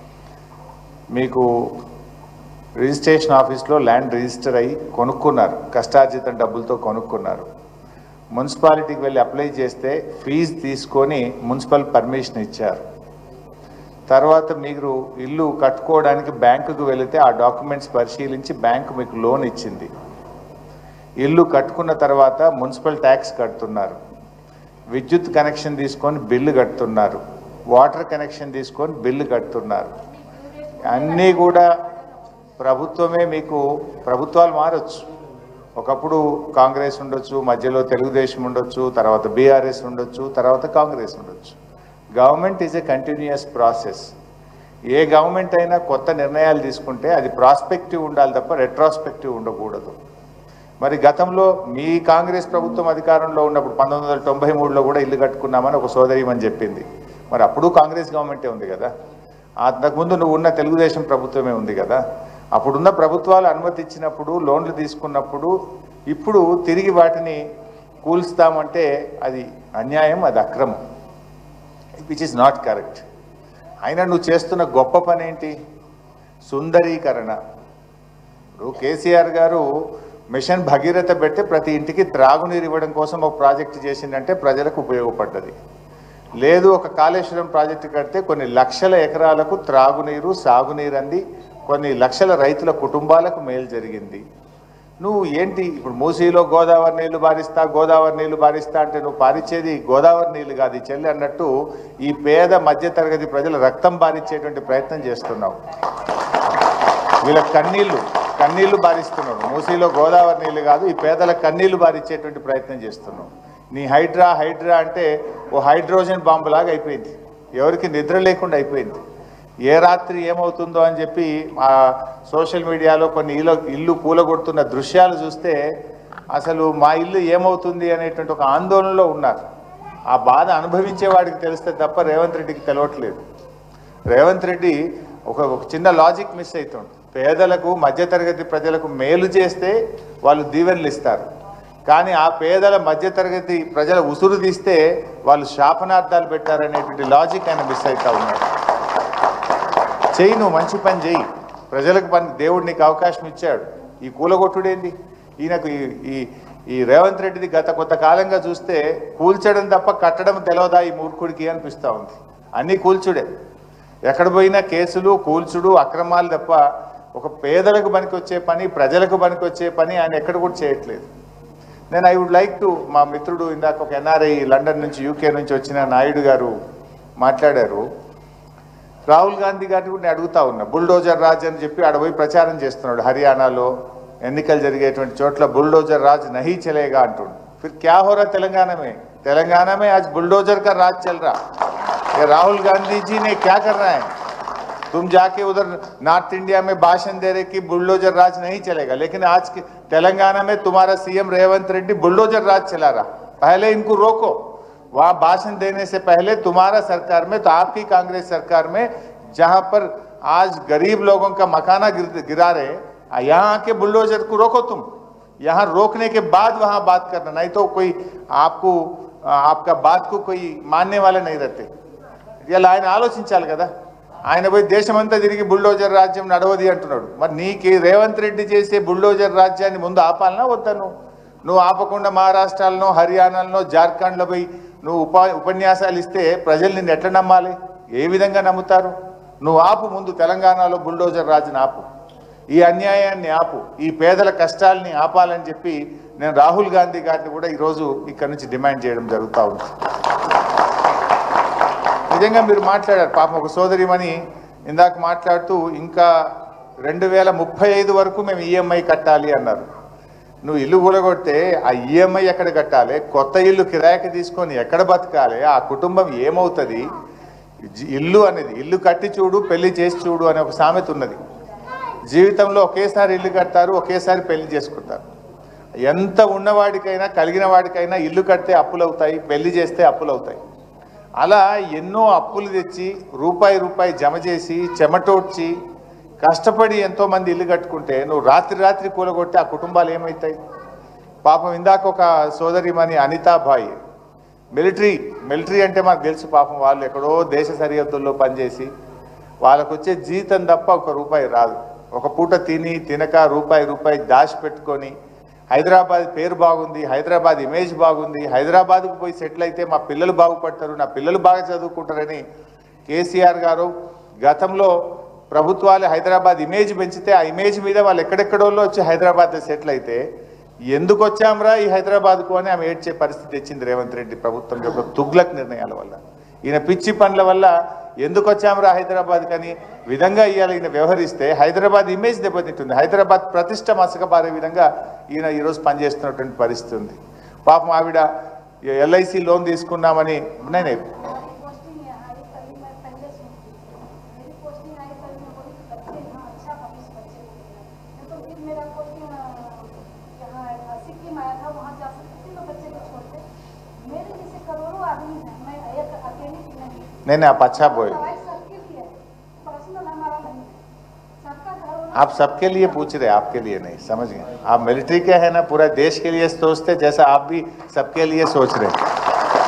మీకు రిజిస్ట్రేషన్ ఆఫీస్లో ల్యాండ్ రిజిస్టర్ అయ్యి కొనుక్కున్నారు కష్టార్జిత డబ్బులతో కొనుక్కున్నారు మున్సిపాలిటీకి వెళ్ళి అప్లై చేస్తే ఫీజు తీసుకొని మున్సిపల్ పర్మిషన్ ఇచ్చారు తర్వాత మీరు ఇల్లు కట్టుకోవడానికి బ్యాంకుకు వెళితే ఆ డాక్యుమెంట్స్ పరిశీలించి బ్యాంకు మీకు లోన్ ఇచ్చింది ఇల్లు కట్టుకున్న తర్వాత మున్సిపల్ ట్యాక్స్ కడుతున్నారు విద్యుత్ కనెక్షన్ తీసుకొని బిల్లు కడుతున్నారు వాటర్ కనెక్షన్ తీసుకొని బిల్లు కడుతున్నారు అన్నీ కూడా ప్రభుత్వమే మీకు ప్రభుత్వాలు మారచ్చు ఒకప్పుడు కాంగ్రెస్ ఉండొచ్చు మధ్యలో తెలుగుదేశం ఉండొచ్చు తర్వాత బీఆర్ఎస్ ఉండొచ్చు తర్వాత కాంగ్రెస్ ఉండొచ్చు government is a continuous process a government అయినా కొత్త నిర్ణయాలు తీసుకుంటే అది ప్రాస్పెక్టివ్ ఉండాలి తప్ప రెట్రాస్పెక్టివ్ ఉండకూడదు మరి గతంలో మీ కాంగ్రెస్ ప్రభుత్వం అధికారంలో ఉన్నప్పుడు పంతొమ్మిది వందల తొంభై మూడులో కూడా ఇల్లు కట్టుకున్నామని ఒక సోదరిమని చెప్పింది మరి అప్పుడు కాంగ్రెస్ గవర్నమెంటే ఉంది కదా అంతకుముందు నువ్వు ఉన్న తెలుగుదేశం ప్రభుత్వమే ఉంది కదా అప్పుడున్న ప్రభుత్వాలు అనుమతి ఇచ్చినప్పుడు లోన్లు తీసుకున్నప్పుడు ఇప్పుడు తిరిగి వాటిని కూల్స్తామంటే అది అన్యాయం అది అక్రమం విచ్ ఇస్ నాట్ కరెక్ట్ అయినా నువ్వు చేస్తున్న గొప్ప పని ఏంటి సుందరీకరణ ఇప్పుడు కేసీఆర్ గారు మిషన్ భగీరథ పెట్టి ప్రతి ఇంటికి త్రాగునీరు ఇవ్వడం కోసం ఒక ప్రాజెక్టు చేసిందంటే ప్రజలకు ఉపయోగపడ్డది లేదు ఒక కాళేశ్వరం ప్రాజెక్టు కడితే కొన్ని లక్షల ఎకరాలకు త్రాగునీరు సాగునీరు అంది కొన్ని లక్షల రైతుల కుటుంబాలకు మేలు జరిగింది నువ్వు ఏంటి ఇప్పుడు మూసీలో గోదావరి నీళ్లు బారిస్తా గోదావరి నీళ్లు బారిస్తా అంటే నువ్వు పారిచ్చేది గోదావరి నీళ్లు కాదు ఈ చెల్లి అన్నట్టు ఈ పేద మధ్యతరగతి ప్రజల రక్తం బారిచ్చేటువంటి ప్రయత్నం చేస్తున్నావు వీళ్ళ కన్నీళ్లు కన్నీళ్లు బారిస్తున్నాడు మూసీలో గోదావరి నీళ్లు కాదు ఈ పేదల కన్నీళ్లు బారిచ్చేటువంటి ప్రయత్నం చేస్తున్నావు నీ హైడ్రా హైడ్రా అంటే ఓ హైడ్రోజన్ బాంబు లాగా అయిపోయింది ఎవరికి నిద్ర లేకుండా అయిపోయింది ఏ రాత్రి ఏమవుతుందో అని చెప్పి ఆ సోషల్ మీడియాలో కొన్ని ఇల్లు ఇల్లు కూలగొడుతున్న దృశ్యాలు చూస్తే అసలు మా ఇల్లు ఏమవుతుంది అనేటువంటి ఒక ఆందోళనలో ఉన్నారు ఆ బాధ అనుభవించే వాడికి తెలిస్తే తప్ప రేవంత్ రెడ్డికి తెలవట్లేదు రేవంత్ రెడ్డి ఒక ఒక చిన్న లాజిక్ మిస్ అవుతుంది పేదలకు మధ్యతరగతి ప్రజలకు మేలు చేస్తే వాళ్ళు దీవెనలు ఇస్తారు కానీ ఆ పేదల మధ్యతరగతి ప్రజల ఉసురు తీస్తే వాళ్ళు శాపనార్థాలు పెట్టారనేటువంటి లాజిక్ ఆయన మిస్ అవుతా ఉన్నాడు చెయ్యి నువ్వు మంచి పని చెయ్యి ప్రజలకు పని దేవుడు నీకు అవకాశం ఇచ్చాడు ఈ కూలగొట్టుడేంది ఈయనకు ఈ ఈ ఈ రేవంత్ రెడ్డిది గత కొంత కాలంగా చూస్తే కూల్చడం తప్ప కట్టడం తెలవదా ఈ మూర్ఖుడికి అనిపిస్తూ ఉంది అన్నీ కూల్చుడే ఎక్కడ పోయినా కేసులు కూల్చుడు అక్రమాలు తప్ప ఒక పేదలకు పనికొచ్చే పని ప్రజలకు పనికొచ్చే పని ఆయన ఎక్కడ కూడా చేయట్లేదు నేను ఐ వుడ్ లైక్ టు మా మిత్రుడు ఇందాక ఒక ఎన్ఆర్ఐ లండన్ నుంచి యూకే నుంచి వచ్చిన నాయుడు గారు మాట్లాడారు రాహుల్ గాంధీ గారిని కూడా నేను అడుగుతా ఉన్నా బుల్డోజర్ రాజ్ అని చెప్పి ఆడ పోయి ప్రచారం చేస్తున్నాడు హర్యానాలో ఎన్నికలు జరిగేటువంటి చోట్ల బుల్డోజర్ రాజ్ నహీ చలేగా అంటుండు ఫిర్ క్యా హో రా తెలంగాణ में तेलंगाना में आज बुलडोजर का राज चल रहा ये राहुल गांधी जी ने क्या करना है तुम जाके उधर नॉर्थ इंडिया में भाषण दे रहे कि बुलडोजर राज नहीं चलेगा लेकिन आज के तेलंगाना में तुम्हारा सीएम रेवंत रेड्डी बुलडोजर राज चला रहा पहले इनको रोको वहां भाषण देने से पहले तुम्हारा सरकार में तो आपकी कांग्रेस सरकार में जहां पर आज गरीब लोगों का मकाना गिर, गिरा रहे यहाँ आके बुलडोजर को रोको तुम यहाँ रोकने के बाद वहां बात करना नहीं तो कोई आपको आपका बात को कोई मानने वाले नहीं रहते ఇలా ఆయన ఆలోచించాలి కదా ఆయన పోయి దేశమంతా తిరిగి బుల్డోజర్ రాజ్యం నడవది అంటున్నాడు మరి నీకు రేవంత్ రెడ్డి చేసే బుల్డోజర్ రాజ్యాన్ని ముందు ఆపాలనా వద్దా నువ్వు నువ్వు ఆపకుండా మహారాష్ట్రలో హర్యానాలో జార్ఖండ్లో పోయి నువ్వు ఉప ఉపన్యాసాలు ఇస్తే ప్రజలు నిన్ను ఎట్లా నమ్మాలి ఏ విధంగా నమ్ముతారు నువ్వు ఆపు ముందు తెలంగాణలో బుల్డోజర్ రాజుని ఆపు ఈ అన్యాయాన్ని ఆపు ఈ పేదల కష్టాలని ఆపాలని చెప్పి నేను రాహుల్ గాంధీ గారిని కూడా ఈరోజు ఇక్కడ నుంచి డిమాండ్ చేయడం జరుగుతూ ఉంది నిజంగా మీరు మాట్లాడారు పాపం ఒక సోదరిమని ఇందాక మాట్లాడుతూ ఇంకా రెండు వేల ముప్పై ఐదు వరకు మేము ఈఎంఐ కట్టాలి అన్నారు నువ్వు ఇల్లు కూడగొడితే ఆ ఈఎంఐ ఎక్కడ కట్టాలి కొత్త ఇల్లు కిరాయికి తీసుకొని ఎక్కడ బతకాలి ఆ కుటుంబం ఏమవుతుంది జి- ఇల్లు అనేది ఇల్లు కట్టి చూడు పెళ్లి చేసి చూడు అనే ఒక సామెత ఉన్నది జీవితంలో ఒకేసారి ఇల్లు కడతారు ఒకేసారి పెళ్లి చేసుకుంటారు ఎంత ఉన్నవాడికైనా కలిగిన వాడికైనా ఇల్లు కడితే అప్పులు అవుతాయి పెళ్లి చేస్తే అప్పులు అవుతాయి అలా ఎన్నో అప్పులు తెచ్చి రూపాయి రూపాయి జమ చేసి చెమటోడ్చి కష్టపడి ఎంతో మంది ఇల్లు కట్టుకుంటే నువ్వు రాత్రి రాత్రి కూలగొట్టి ఆ కుటుంబాలు ఏమవుతాయి పాపం ఇందాక ఒక సోదరిమణి అనితాబాయి మిలిటరీ మిలిటరీ అంటే మాకు తెలుసు పాపం వాళ్ళు ఎక్కడో దేశ సరిహద్దుల్లో పనిచేసి వాళ్ళకు వచ్చే జీతం తప్ప ఒక రూపాయి రాదు ఒక పూట తిని తినక రూపాయి రూపాయి దాచి పెట్టుకొని హైదరాబాద్ పేరు బాగుంది హైదరాబాద్ ఇమేజ్ బాగుంది హైదరాబాద్కు పోయి సెటిల్ అయితే మా పిల్లలు బాగుపడతారు నా పిల్లలు బాగా చదువుకుంటారని కేసీఆర్ గారు గతంలో ప్రభుత్వాలు హైదరాబాద్ ఇమేజ్ పెంచితే ఆ ఇమేజ్ మీద వాళ్ళు ఎక్కడెక్కడోళ్ళు వచ్చి హైదరాబాద్ సెటిల్ అయితే ఎందుకు వచ్చాంరా ఈ హైదరాబాద్కు అని ఆమె ఏడ్చే పరిస్థితి వచ్చింది రేవంత్ రెడ్డి ప్రభుత్వం యొక్క తుగ్లక్ నిర్ణయాల వల్ల ఈయన పిచ్చి పనుల వల్ల ఎందుకు వచ్చాంరా హైదరాబాద్ కని విధంగా ఇవాళ ఈయన వ్యవహరిస్తే హైదరాబాద్ ఇమేజ్ దెబ్బతింటుంది హైదరాబాద్ ప్రతిష్ట మసకబారే విధంగా ఈయన ఈరోజు పనిచేస్తున్నటువంటి పరిస్థితి ఉంది పాపం ఆవిడ ఎల్ఐసి లోన్ తీసుకున్నామని నేనే सिक्किम आया था वहाँ जा सकती थी मैं बच्चे को छोड़ के मेरे जैसे करोड़ों आदमी हैं मैं एक अकेली की नहीं नहीं नहीं आप अच्छा बोले दवाई सबके लिए है पर्सनल हमारा नहीं है सबका घर होना आप सबके लिए पूछ रहे आपके लिए नहीं समझ गए आप मिलिट्री के हैं ना पूरा देश के लिए सोचते जैसा आप भी सबके लिए सोच रहे हैं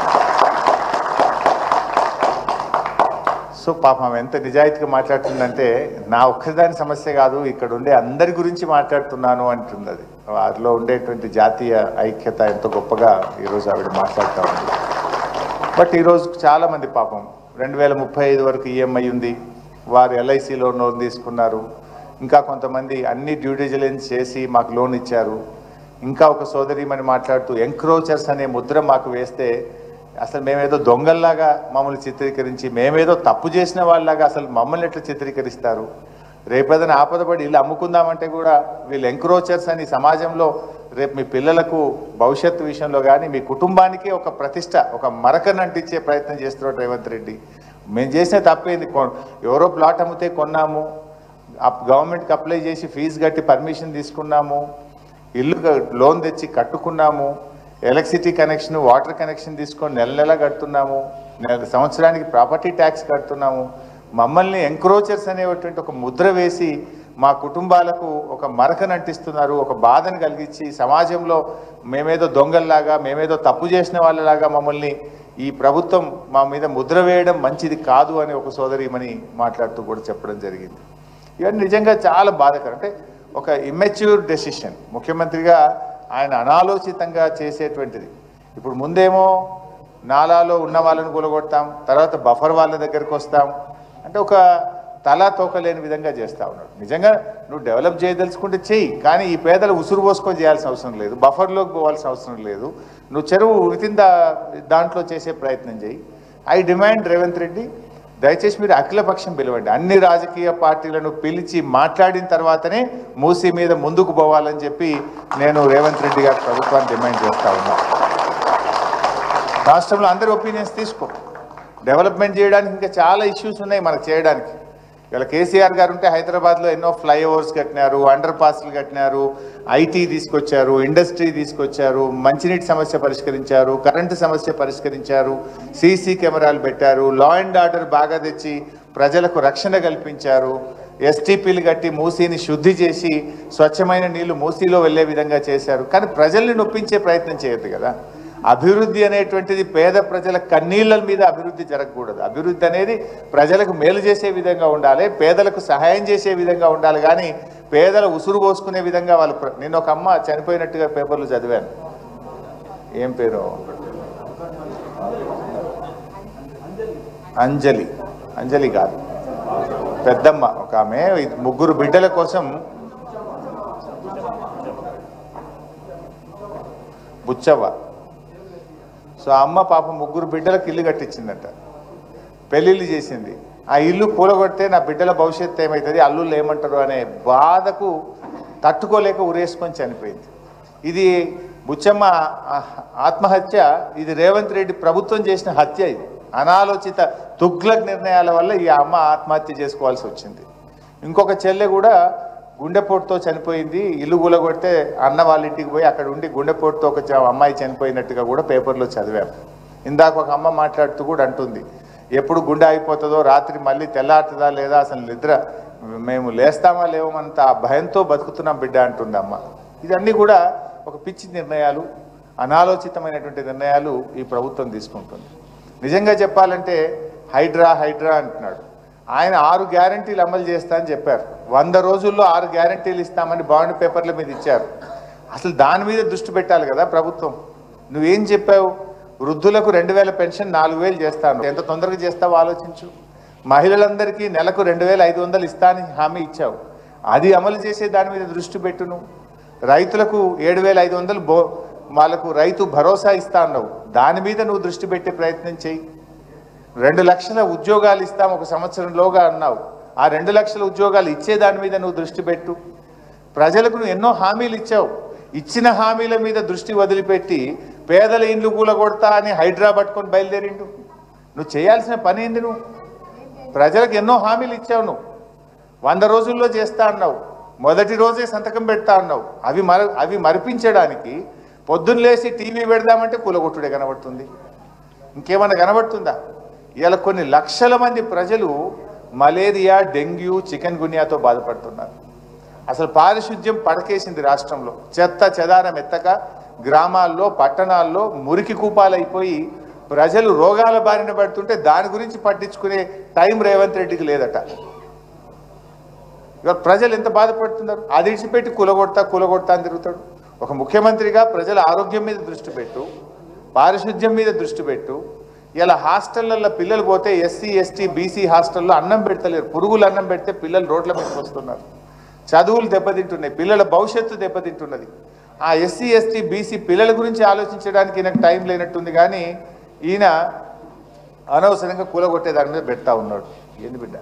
సో పాపం ఎంత నిజాయితీగా మాట్లాడుతుందంటే నా ఒక్కదాని సమస్య కాదు ఇక్కడ ఉండే అందరి గురించి మాట్లాడుతున్నాను అంటుంది అది వారిలో ఉండేటువంటి జాతీయ ఐక్యత ఎంతో గొప్పగా ఈరోజు ఆవిడ మాట్లాడుతూ ఉంది బట్ ఈరోజు చాలామంది పాపం రెండు వేల ముప్పై ఐదు వరకు ఈఎంఐ ఉంది వారు ఎల్ఐసిలో లోన్ తీసుకున్నారు ఇంకా కొంతమంది అన్ని డ్యూ డిలిజెన్స్ చేసి మాకు లోన్ ఇచ్చారు ఇంకా ఒక సోదరిమని మాట్లాడుతూ ఎంక్రోచర్స్ అనే ముద్ర మాకు వేస్తే అసలు మేమేదో దొంగల్లాగా మమ్మల్ని చిత్రీకరించి మేమేదో తప్పు చేసిన వాళ్ళలాగా అసలు మమ్మల్ని ఎట్లా చిత్రీకరిస్తారు రేపేదైనా ఆపదపడి ఇల్లు అమ్ముకుందామంటే కూడా వీళ్ళు ఎంక్రోచర్స్ అని సమాజంలో రేపు మీ పిల్లలకు భవిష్యత్తు విషయంలో కానీ మీ కుటుంబానికి ఒక ప్రతిష్ట ఒక మరకను అంటించే ప్రయత్నం చేస్తున్నాడు రేవంత్ రెడ్డి మేము చేసిన తప్పేంది కొ- ఎవరో ప్లాట్ అమ్మితే కొన్నాము అప్- గవర్నమెంట్కి అప్లై చేసి ఫీజు కట్టి పర్మిషన్ తీసుకున్నాము ఇల్లు క- లోన్ తెచ్చి కట్టుకున్నాము ఎలక్ట్రిసిటీ కనెక్షన్ వాటర్ కనెక్షన్ తీసుకొని నెల నెల కడుతున్నాము నెల సంవత్సరానికి ప్రాపర్టీ ట్యాక్స్ కడుతున్నాము మమ్మల్ని ఎంక్రోచర్స్ అనేటువంటి ఒక ముద్ర వేసి మా కుటుంబాలకు ఒక మరకను అంటిస్తున్నారు ఒక బాధను కలిగించి సమాజంలో మేమేదో దొంగల్లాగా మేమేదో తప్పు చేసిన వాళ్ళలాగా మమ్మల్ని ఈ ప్రభుత్వం మా మీద ముద్ర వేయడం మంచిది కాదు అని ఒక సోదరిమని మాట్లాడుతూ కూడా చెప్పడం జరిగింది ఇవన్నీ నిజంగా చాలా బాధకరం అంటే ఒక ఇమ్మెచ్యూర్ డెసిషన్ ముఖ్యమంత్రిగా ఆయన అనాలోచితంగా చేసేటువంటిది ఇప్పుడు ముందేమో నాలాలో ఉన్న వాళ్ళని కూలగొడతాం తర్వాత బఫర్ వాళ్ళ దగ్గరికి వస్తాం అంటే ఒక తలా తోకలేని విధంగా చేస్తా ఉన్నాడు నిజంగా నువ్వు డెవలప్ చేయదలుచుకుంటే చెయ్యి కానీ ఈ పేదలు ఉసురు పోసుకొని చేయాల్సిన అవసరం లేదు బఫర్లోకి పోవాల్సిన అవసరం లేదు నువ్వు చెరువు వితిన్ ద దాంట్లో చేసే ప్రయత్నం చేయి ఐ డిమాండ్ రేవంత్ రెడ్డి దయచేసి మీరు అఖిలపక్షం పిలవండి అన్ని రాజకీయ పార్టీలను పిలిచి మాట్లాడిన తర్వాతనే మూసీ మీద ముందుకు పోవాలని చెప్పి నేను రేవంత్ రెడ్డి గారి ప్రభుత్వాన్ని డిమాండ్ చేస్తా ఉన్నా రాష్ట్రంలో అందరి ఒపీనియన్స్ తీసుకో డెవలప్మెంట్ చేయడానికి ఇంకా చాలా ఇష్యూస్ ఉన్నాయి మనకు చేయడానికి ఇవాళ కేసీఆర్ గారు ఉంటే హైదరాబాద్లో ఎన్నో ఫ్లైఓవర్స్ కట్టినారు అండర్ పాస్లు కట్టినారు ఐటీ తీసుకొచ్చారు ఇండస్ట్రీ తీసుకొచ్చారు మంచినీటి సమస్య పరిష్కరించారు కరెంటు సమస్య పరిష్కరించారు సీసీ కెమెరాలు పెట్టారు లా అండ్ ఆర్డర్ బాగా తెచ్చి ప్రజలకు రక్షణ కల్పించారు ఎస్టీపీలు కట్టి మూసీని శుద్ధి చేసి స్వచ్ఛమైన నీళ్లు మూసీలో వెళ్ళే విధంగా చేశారు కానీ ప్రజల్ని నొప్పించే ప్రయత్నం చేయొద్దు కదా అభివృద్ధి అనేటువంటిది పేద ప్రజల కన్నీళ్ళ మీద అభివృద్ధి జరగకూడదు అభివృద్ధి అనేది ప్రజలకు మేలు చేసే విధంగా ఉండాలి పేదలకు సహాయం చేసే విధంగా ఉండాలి కానీ పేదల ఉసురు పోసుకునే విధంగా వాళ్ళు ప్ర- నేను ఒక అమ్మ చనిపోయినట్టుగా పేపర్లు చదివాను ఏం పేరు అంజలి అంజలి కాదు పెద్దమ్మ ఒక ఆమె ఇది ముగ్గురు బిడ్డల కోసం బుచ్చవ్వ సో ఆ అమ్మ పాప ముగ్గురు బిడ్డలకు ఇల్లు కట్టించిందంట పెళ్ళిళ్ళు చేసింది ఆ ఇల్లు కూలగొడితే నా బిడ్డల భవిష్యత్తు ఏమవుతుంది అల్లుళ్ళు ఏమంటారు అనే బాధకు తట్టుకోలేక ఉరేసుకొని చనిపోయింది ఇది బుచ్చమ్మ ఆ- ఆత్మహత్య ఇది రేవంత్ రెడ్డి ప్రభుత్వం చేసిన హత్య ఇది అనాలోచిత తుగ్లక్ నిర్ణయాల వల్ల ఈ అమ్మ ఆత్మహత్య చేసుకోవాల్సి వచ్చింది ఇంకొక చెల్లె కూడా గుండెపోటుతో చనిపోయింది ఇల్లు కూలగొడితే అన్న వాళ్ళ ఇంటికి పోయి అక్కడ ఉండి గుండెపోటుతో ఒక చ- అమ్మాయి చనిపోయినట్టుగా కూడా పేపర్లో చదివాం ఇందాక ఒక అమ్మ మాట్లాడుతూ కూడా అంటుంది ఎప్పుడు గుండె అయిపోతుందో రాత్రి మళ్ళీ తెల్లారుతుందా లేదా అసలు నిద్ర మేము లేస్తామా లేవమంత ఆ భయంతో బతుకుతున్నాం బిడ్డ అంటుంది అమ్మ ఇవన్నీ కూడా ఒక పిచ్చి నిర్ణయాలు అనాలోచితమైనటువంటి నిర్ణయాలు ఈ ప్రభుత్వం తీసుకుంటుంది నిజంగా చెప్పాలంటే హైడ్రా హైడ్రా అంటున్నాడు ఆయన ఆరు గ్యారంటీలు అమలు చేస్తా అని చెప్పారు వంద రోజుల్లో ఆరు గ్యారంటీలు ఇస్తామని బాండ్ పేపర్ల మీద ఇచ్చారు అసలు దాని మీద దృష్టి పెట్టాలి కదా ప్రభుత్వం నువ్వేం చెప్పావు వృద్ధులకు రెండు వేల పెన్షన్ నాలుగు వేలు చేస్తాను ఎంత తొందరగా చేస్తావో ఆలోచించు మహిళలందరికీ నెలకు రెండు వేల ఐదు వందలు ఇస్తానని హామీ ఇచ్చావు అది అమలు చేసే దాని మీద దృష్టి పెట్టు నువ్వు రైతులకు ఏడు వేల ఐదు వందలు బో వాళ్ళకు రైతు భరోసా ఇస్తా అన్నావు దాని మీద నువ్వు దృష్టి పెట్టే ప్రయత్నం చేయి రెండు లక్షల ఉద్యోగాలు ఇస్తాం ఒక సంవత్సరంలోగా అన్నావు ఆ రెండు లక్షల ఉద్యోగాలు ఇచ్చే దాని మీద నువ్వు దృష్టి పెట్టు ప్రజలకు నువ్వు ఎన్నో హామీలు ఇచ్చావు ఇచ్చిన హామీల మీద దృష్టి వదిలిపెట్టి పేదల ఇండ్లు కూలగొడతా అని హైడ్రా పట్టుకొని బయలుదేరిండు నువ్వు చేయాల్సిన పని ఏంది నువ్వు ప్రజలకు ఎన్నో హామీలు ఇచ్చావు నువ్వు వంద రోజుల్లో చేస్తా అన్నావు మొదటి రోజే సంతకం పెడతా అన్నావు అవి మర అవి మరిపించడానికి పొద్దున్న లేచి టీవీ పెడదామంటే కూలగొట్టుడే కనబడుతుంది ఇంకేమన్నా కనబడుతుందా ఇవాళ కొన్ని లక్షల మంది ప్రజలు మలేరియా డెంగ్యూ చికెన్ గున్యాతో బాధపడుతున్నారు అసలు పారిశుద్ధ్యం పడకేసింది రాష్ట్రంలో చెత్త చెదారం ఎత్తక గ్రామాల్లో పట్టణాల్లో మురికి కూపాలైపోయి ప్రజలు రోగాల బారిన పడుతుంటే దాని గురించి పట్టించుకునే టైం రేవంత్ రెడ్డికి లేదట ఇవాళ ప్రజలు ఎంత బాధపడుతున్నారు అది ఇడిచిపెట్టి కూలగొడతా కూలగొడతా అని తిరుగుతాడు ఒక ముఖ్యమంత్రిగా ప్రజల ఆరోగ్యం మీద దృష్టి పెట్టు పారిశుద్ధ్యం మీద దృష్టి పెట్టు ఇలా హాస్టళ్లలో పిల్లలు పోతే ఎస్సీ ఎస్టీ బీసీ హాస్టల్లో అన్నం పెడతలేరు పురుగులు అన్నం పెడితే పిల్లలు రోడ్ల మీదకి వస్తున్నారు చదువులు దెబ్బతింటున్నాయి పిల్లల భవిష్యత్తు దెబ్బతింటున్నది ఆ ఎస్సీ ఎస్టీ బీసీ పిల్లల గురించి ఆలోచించడానికి ఈయనకు టైం లేనట్టుంది కానీ ఈయన అనవసరంగా కూలగొట్టే దాని మీద పెడతా ఉన్నాడు ఏంది బిడ్డ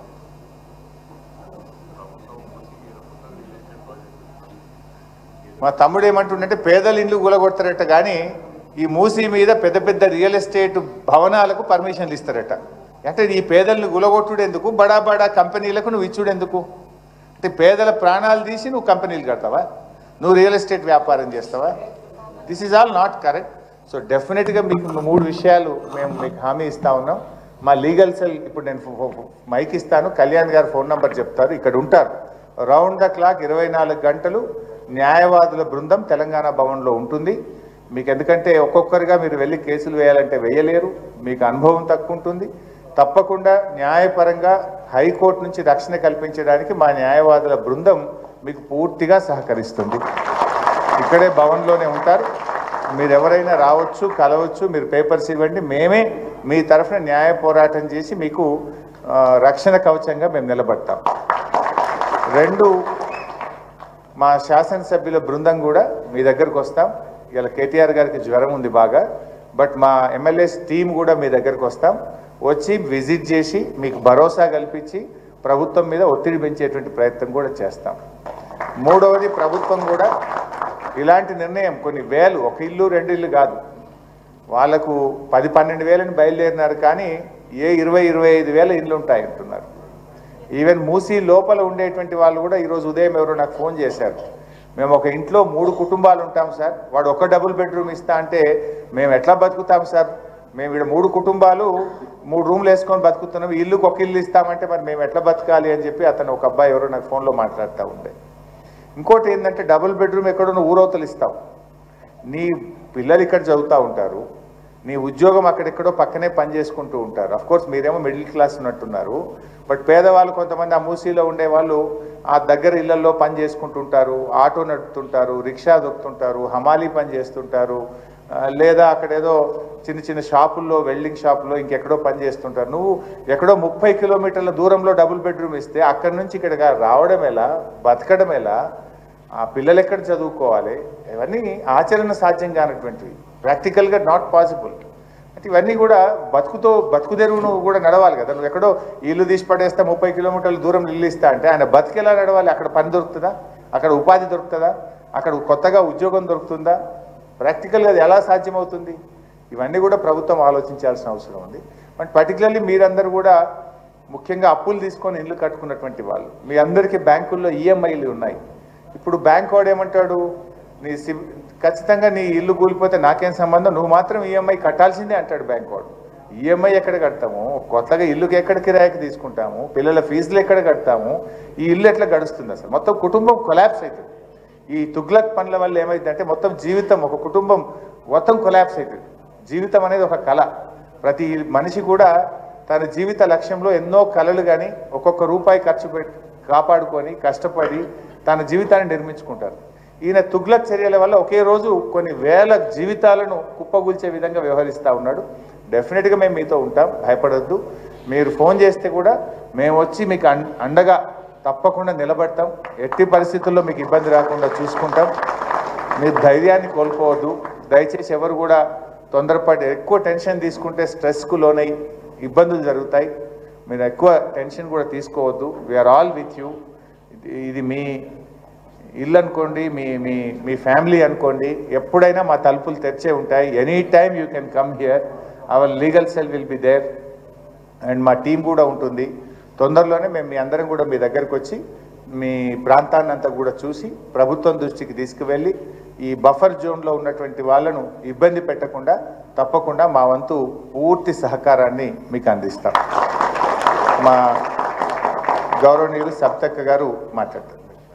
మా తమ్ముడు ఏమంటుండంటే పేదల ఇండ్లు కూలగొడతారట కానీ ఈ మూసీ మీద పెద్ద పెద్ద రియల్ ఎస్టేట్ భవనాలకు పర్మిషన్లు ఇస్తారట అంటే ఈ పేదలను గులగొట్టుడు ఎందుకు బడా బడా కంపెనీలకు నువ్వు ఇచ్చుడు ఎందుకు అంటే పేదల ప్రాణాలు తీసి నువ్వు కంపెనీలు కడతావా నువ్వు రియల్ ఎస్టేట్ వ్యాపారం చేస్తావా this is all not correct so డెఫినెట్గా మీకు మూడు విషయాలు మేము మీకు హామీ ఇస్తా ఉన్నాం మా లీగల్ సెల్ ఇప్పుడు నేను ఫో- ఫో- ఫో- మైక్ ఇస్తాను కళ్యాణ్ గారు ఫోన్ నంబర్ చెప్తారు ఇక్కడ ఉంటారు రౌండ్ ద క్లాక్ ఇరవై నాలుగు గంటలు న్యాయవాదుల బృందం తెలంగాణ భవన్లో ఉంటుంది మీకు ఎందుకంటే ఒక్కొక్కరిగా మీరు వెళ్ళి కేసులు వేయాలంటే వేయలేరు మీకు అనుభవం తక్కువ ఉంటుంది తప్పకుండా న్యాయపరంగా హైకోర్టు నుంచి రక్షణ కల్పించడానికి మా న్యాయవాదుల బృందం మీకు పూర్తిగా సహకరిస్తుంది ఇక్కడే భవన్లోనే ఉంటారు మీరు ఎవరైనా రావచ్చు కలవచ్చు మీరు పేపర్స్ ఇవ్వండి మేమే మీ తరఫున న్యాయ పోరాటం చేసి మీకు ఆ, రక్షణ కవచంగా మేము నిలబడతాం రెండు మా శాసనసభ్యుల బృందం కూడా మీ దగ్గరకు వస్తాం ఇలా కేటీఆర్ గారికి జ్వరం ఉంది బాగా బట్ మా ఎమ్మెల్యేస్ టీం కూడా మీ దగ్గరకు వస్తాం వచ్చి విజిట్ చేసి మీకు భరోసా కల్పించి ప్రభుత్వం మీద ఒత్తిడి పెంచేటువంటి ప్రయత్నం కూడా చేస్తాం మూడవది ప్రభుత్వం కూడా ఇలాంటి నిర్ణయం కొన్ని వేలు ఒక ఇల్లు రెండు ఇల్లు కాదు వాళ్ళకు పది పన్నెండు వేలని బయలుదేరినారు కానీ ఏ ఇరవై ఇరవై ఐదు వేల ఇల్లు ఉంటాయి అంటున్నారు ఈవెన్ మూసి లోపల ఉండేటువంటి వాళ్ళు కూడా ఈరోజు ఉదయం ఎవరో నాకు ఫోన్ చేశారు మేము ఒక ఇంట్లో మూడు కుటుంబాలు ఉంటాం సార్ వాడు ఒక డబుల్ బెడ్రూమ్ ఇస్తా అంటే మేము ఎట్లా బతుకుతాం సార్ మేము ఇక్కడ మూడు కుటుంబాలు మూడు రూమ్లు వేసుకొని బతుకుతున్నాం ఇల్లుకి ఒక ఇల్లు ఇస్తామంటే మరి మేము ఎట్లా బతకాలి అని చెప్పి అతను ఒక అబ్బాయి ఎవరో నాకు ఫోన్లో మాట్లాడుతూ ఉండే ఇంకోటి ఏంటంటే డబుల్ బెడ్రూమ్ ఎక్కడో ఊరవతలు ఇస్తావు నీ పిల్లలు ఇక్కడ చదువుతూ ఉంటారు నీ ఉద్యోగం అక్కడెక్కడో పక్కనే పని చేసుకుంటూ ఉంటారు అఫ్ కోర్స్ మీరేమో మిడిల్ క్లాస్ ఉన్నట్టున్నారు బట్ పేదవాళ్ళు కొంతమంది ఆ మూసీలో ఉండే వాళ్ళు ఆ దగ్గర ఇళ్లలో పని చేసుకుంటుంటారు ఆటో నడుపుతుంటారు రిక్షా దొక్కుతుంటారు హమాలీ పని చేస్తుంటారు ఆ, లేదా అక్కడ ఏదో చిన్న చిన్న షాపుల్లో వెల్డింగ్ షాపుల్లో ఇంకెక్కడో పని చేస్తుంటారు నువ్వు ఎక్కడో ముప్పై కిలోమీటర్ల దూరంలో డబుల్ బెడ్రూమ్ ఇస్తే అక్కడి నుంచి ఇక్కడ రావడం ఎలా బతకడం ఎలా ఆ పిల్లలు ఎక్కడ చదువుకోవాలి ఇవన్నీ ఆచరణ సాధ్యం కానటువంటివి ప్రాక్టికల్గా నాట్ పాసిబుల్ అంటే ఇవన్నీ కూడా బతుకుతో బతుకు తెరువు నువ్వు కూడా నడవాలి కదా నువ్వు ఎక్కడో ఇల్లు తీసి పడేస్తే ముప్పై కిలోమీటర్ల దూరం ఇల్లు ఇస్తా అంటే ఆయన బతికెలా నడవాలి అక్కడ పని దొరుకుతుందా అక్కడ ఉపాధి దొరుకుతుందా అక్కడ కొత్తగా ఉద్యోగం దొరుకుతుందా ప్రాక్టికల్గా అది ఎలా సాధ్యమవుతుంది ఇవన్నీ కూడా ప్రభుత్వం ఆలోచించాల్సిన అవసరం ఉంది బట్ పర్టికులర్లీ మీరందరూ కూడా ముఖ్యంగా అప్పులు తీసుకొని ఇల్లు కట్టుకున్నటువంటి వాళ్ళు మీ అందరికీ బ్యాంకుల్లో ఈఎంఐలు ఉన్నాయి ఇప్పుడు బ్యాంక్ వాడు ఏమంటాడు నీ సిబ్ ఖచ్చితంగా నీ ఇల్లు కూలిపోతే నాకేం సంబంధం నువ్వు మాత్రం ఈఎంఐ కట్టాల్సిందే అంటాడు బ్యాంక్ వాడు ఈఎంఐ ఎక్కడ కడతాము కొత్తగా ఇల్లుకి ఎక్కడ కిరాయికి తీసుకుంటాము పిల్లల ఫీజులు ఎక్కడ కడతాము ఈ ఇల్లు ఎట్లా గడుస్తుంది అసలు మొత్తం కుటుంబం కొలాప్స్ అవుతుంది ఈ తుగ్లక్ పనుల వల్ల ఏమైందంటే మొత్తం జీవితం ఒక కుటుంబం మొత్తం కొలాప్స్ అవుతుంది జీవితం అనేది ఒక కళ ప్రతి మనిషి కూడా తన జీవిత లక్ష్యంలో ఎన్నో కళలు కానీ ఒక్కొక్క రూపాయి ఖర్చు పెట్టి కాపాడుకొని కష్టపడి తన జీవితాన్ని నిర్మించుకుంటారు ఈయన తుగ్లక్ చర్యల వల్ల ఒకే రోజు కొన్ని వేల జీవితాలను కుప్పగూల్చే విధంగా వ్యవహరిస్తూ ఉన్నాడు డెఫినెట్గా మేము మీతో ఉంటాం భయపడొద్దు మీరు ఫోన్ చేస్తే కూడా మేము వచ్చి మీకు అన్- అండగా తప్పకుండా నిలబడతాం ఎట్టి పరిస్థితుల్లో మీకు ఇబ్బంది రాకుండా చూసుకుంటాం మీరు ధైర్యాన్ని కోల్పోవద్దు దయచేసి ఎవరు కూడా తొందరపడి ఎక్కువ టెన్షన్ తీసుకుంటే స్ట్రెస్కు లోనై ఇబ్బందులు జరుగుతాయి మీరు ఎక్కువ టెన్షన్ కూడా తీసుకోవద్దు వీఆర్ ఆల్ విత్ యూ ఇది మీ ఇల్లు అనుకోండి మీ మీ మీ ఫ్యామిలీ అనుకోండి ఎప్పుడైనా మా తలుపులు తెరిచే ఉంటాయి any time you can come here our legal cell will be there and మా టీం కూడా ఉంటుంది తొందరలోనే మేము మీ అందరం కూడా మీ దగ్గరకు వచ్చి మీ ప్రాంతాన్ని అంతా కూడా చూసి ప్రభుత్వం దృష్టికి తీసుకువెళ్ళి ఈ బఫర్ జోన్లో ఉన్నటువంటి వాళ్ళను ఇబ్బంది పెట్టకుండా తప్పకుండా మా వంతు పూర్తి సహకారాన్ని మీకు అందిస్తాం మా గౌరవనీయులు సప్తక్క గారు మాట్లాడతారు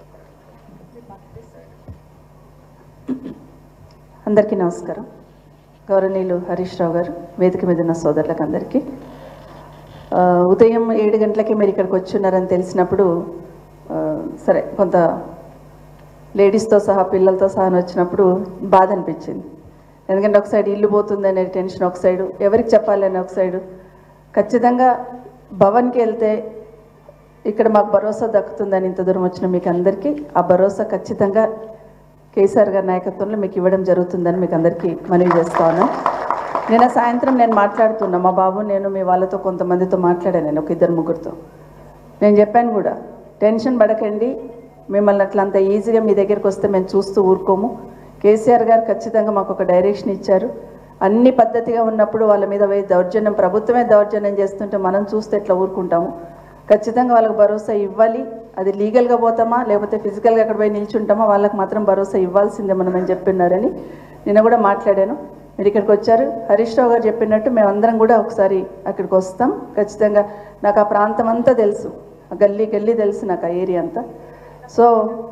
అందరికీ నమస్కారం గౌరవనీయులు హరీష్ రావు గారు వేదిక మీద ఉన్న సోదరులకు అందరికీ ఆ, ఉదయం ఏడు గంటలకి మీరు ఇక్కడికి వచ్చున్నారని తెలిసినప్పుడు ఆ, సరే కొంత లేడీస్తో సహా పిల్లలతో సహా వచ్చినప్పుడు బాధ అనిపించింది ఎందుకంటే ఒక సైడ్ ఇల్లు పోతుంది అనే టెన్షన్ ఒక సైడు ఎవరికి చెప్పాలి అని ఒక సైడు ఖచ్చితంగా భవన్కి వెళ్తే ఇక్కడ మాకు భరోసా దక్కుతుందని ఇంత దూరం వచ్చిన మీకు అందరికీ ఆ భరోసా ఖచ్చితంగా కేసీఆర్ గారి నాయకత్వంలో మీకు ఇవ్వడం జరుగుతుందని మీకు అందరికీ మనవి చేస్తా ఉన్నాను నిన్న సాయంత్రం నేను మాట్లాడుతున్నా మా బాబు నేను మీ వాళ్ళతో కొంతమందితో మాట్లాడాను నేను ఒక ఇద్దరు ముగ్గురితో నేను చెప్పాను కూడా టెన్షన్ పడకండి మిమ్మల్ని అట్లా అంత ఈజీగా మీ దగ్గరికి వస్తే మేము చూస్తూ ఊరుకోము కేసీఆర్ గారు ఖచ్చితంగా మాకు ఒక డైరెక్షన్ ఇచ్చారు అన్ని పద్ధతిగా ఉన్నప్పుడు వాళ్ళ మీద పోయి దౌర్జన్యం ప్రభుత్వమే దౌర్జన్యం చేస్తుంటే మనం చూస్తే ఎట్లా ఊరుకుంటాము ఖచ్చితంగా వాళ్ళకి భరోసా ఇవ్వాలి అది లీగల్గా పోతామా లేకపోతే ఫిజికల్గా అక్కడ పోయి నిల్చుంటామా వాళ్ళకి మాత్రం భరోసా ఇవ్వాల్సిందే మనం అని చెప్పినారని నిన్న కూడా మాట్లాడాను మీరు ఇక్కడికి వచ్చారు హరీష్ రావు గారు చెప్పినట్టు మేమందరం కూడా ఒకసారి అక్కడికి వస్తాం ఖచ్చితంగా నాకు ఆ ప్రాంతం అంతా తెలుసు ఆ గల్లీ గల్లీ తెలుసు నాకు ఆ ఏరియా అంతా సో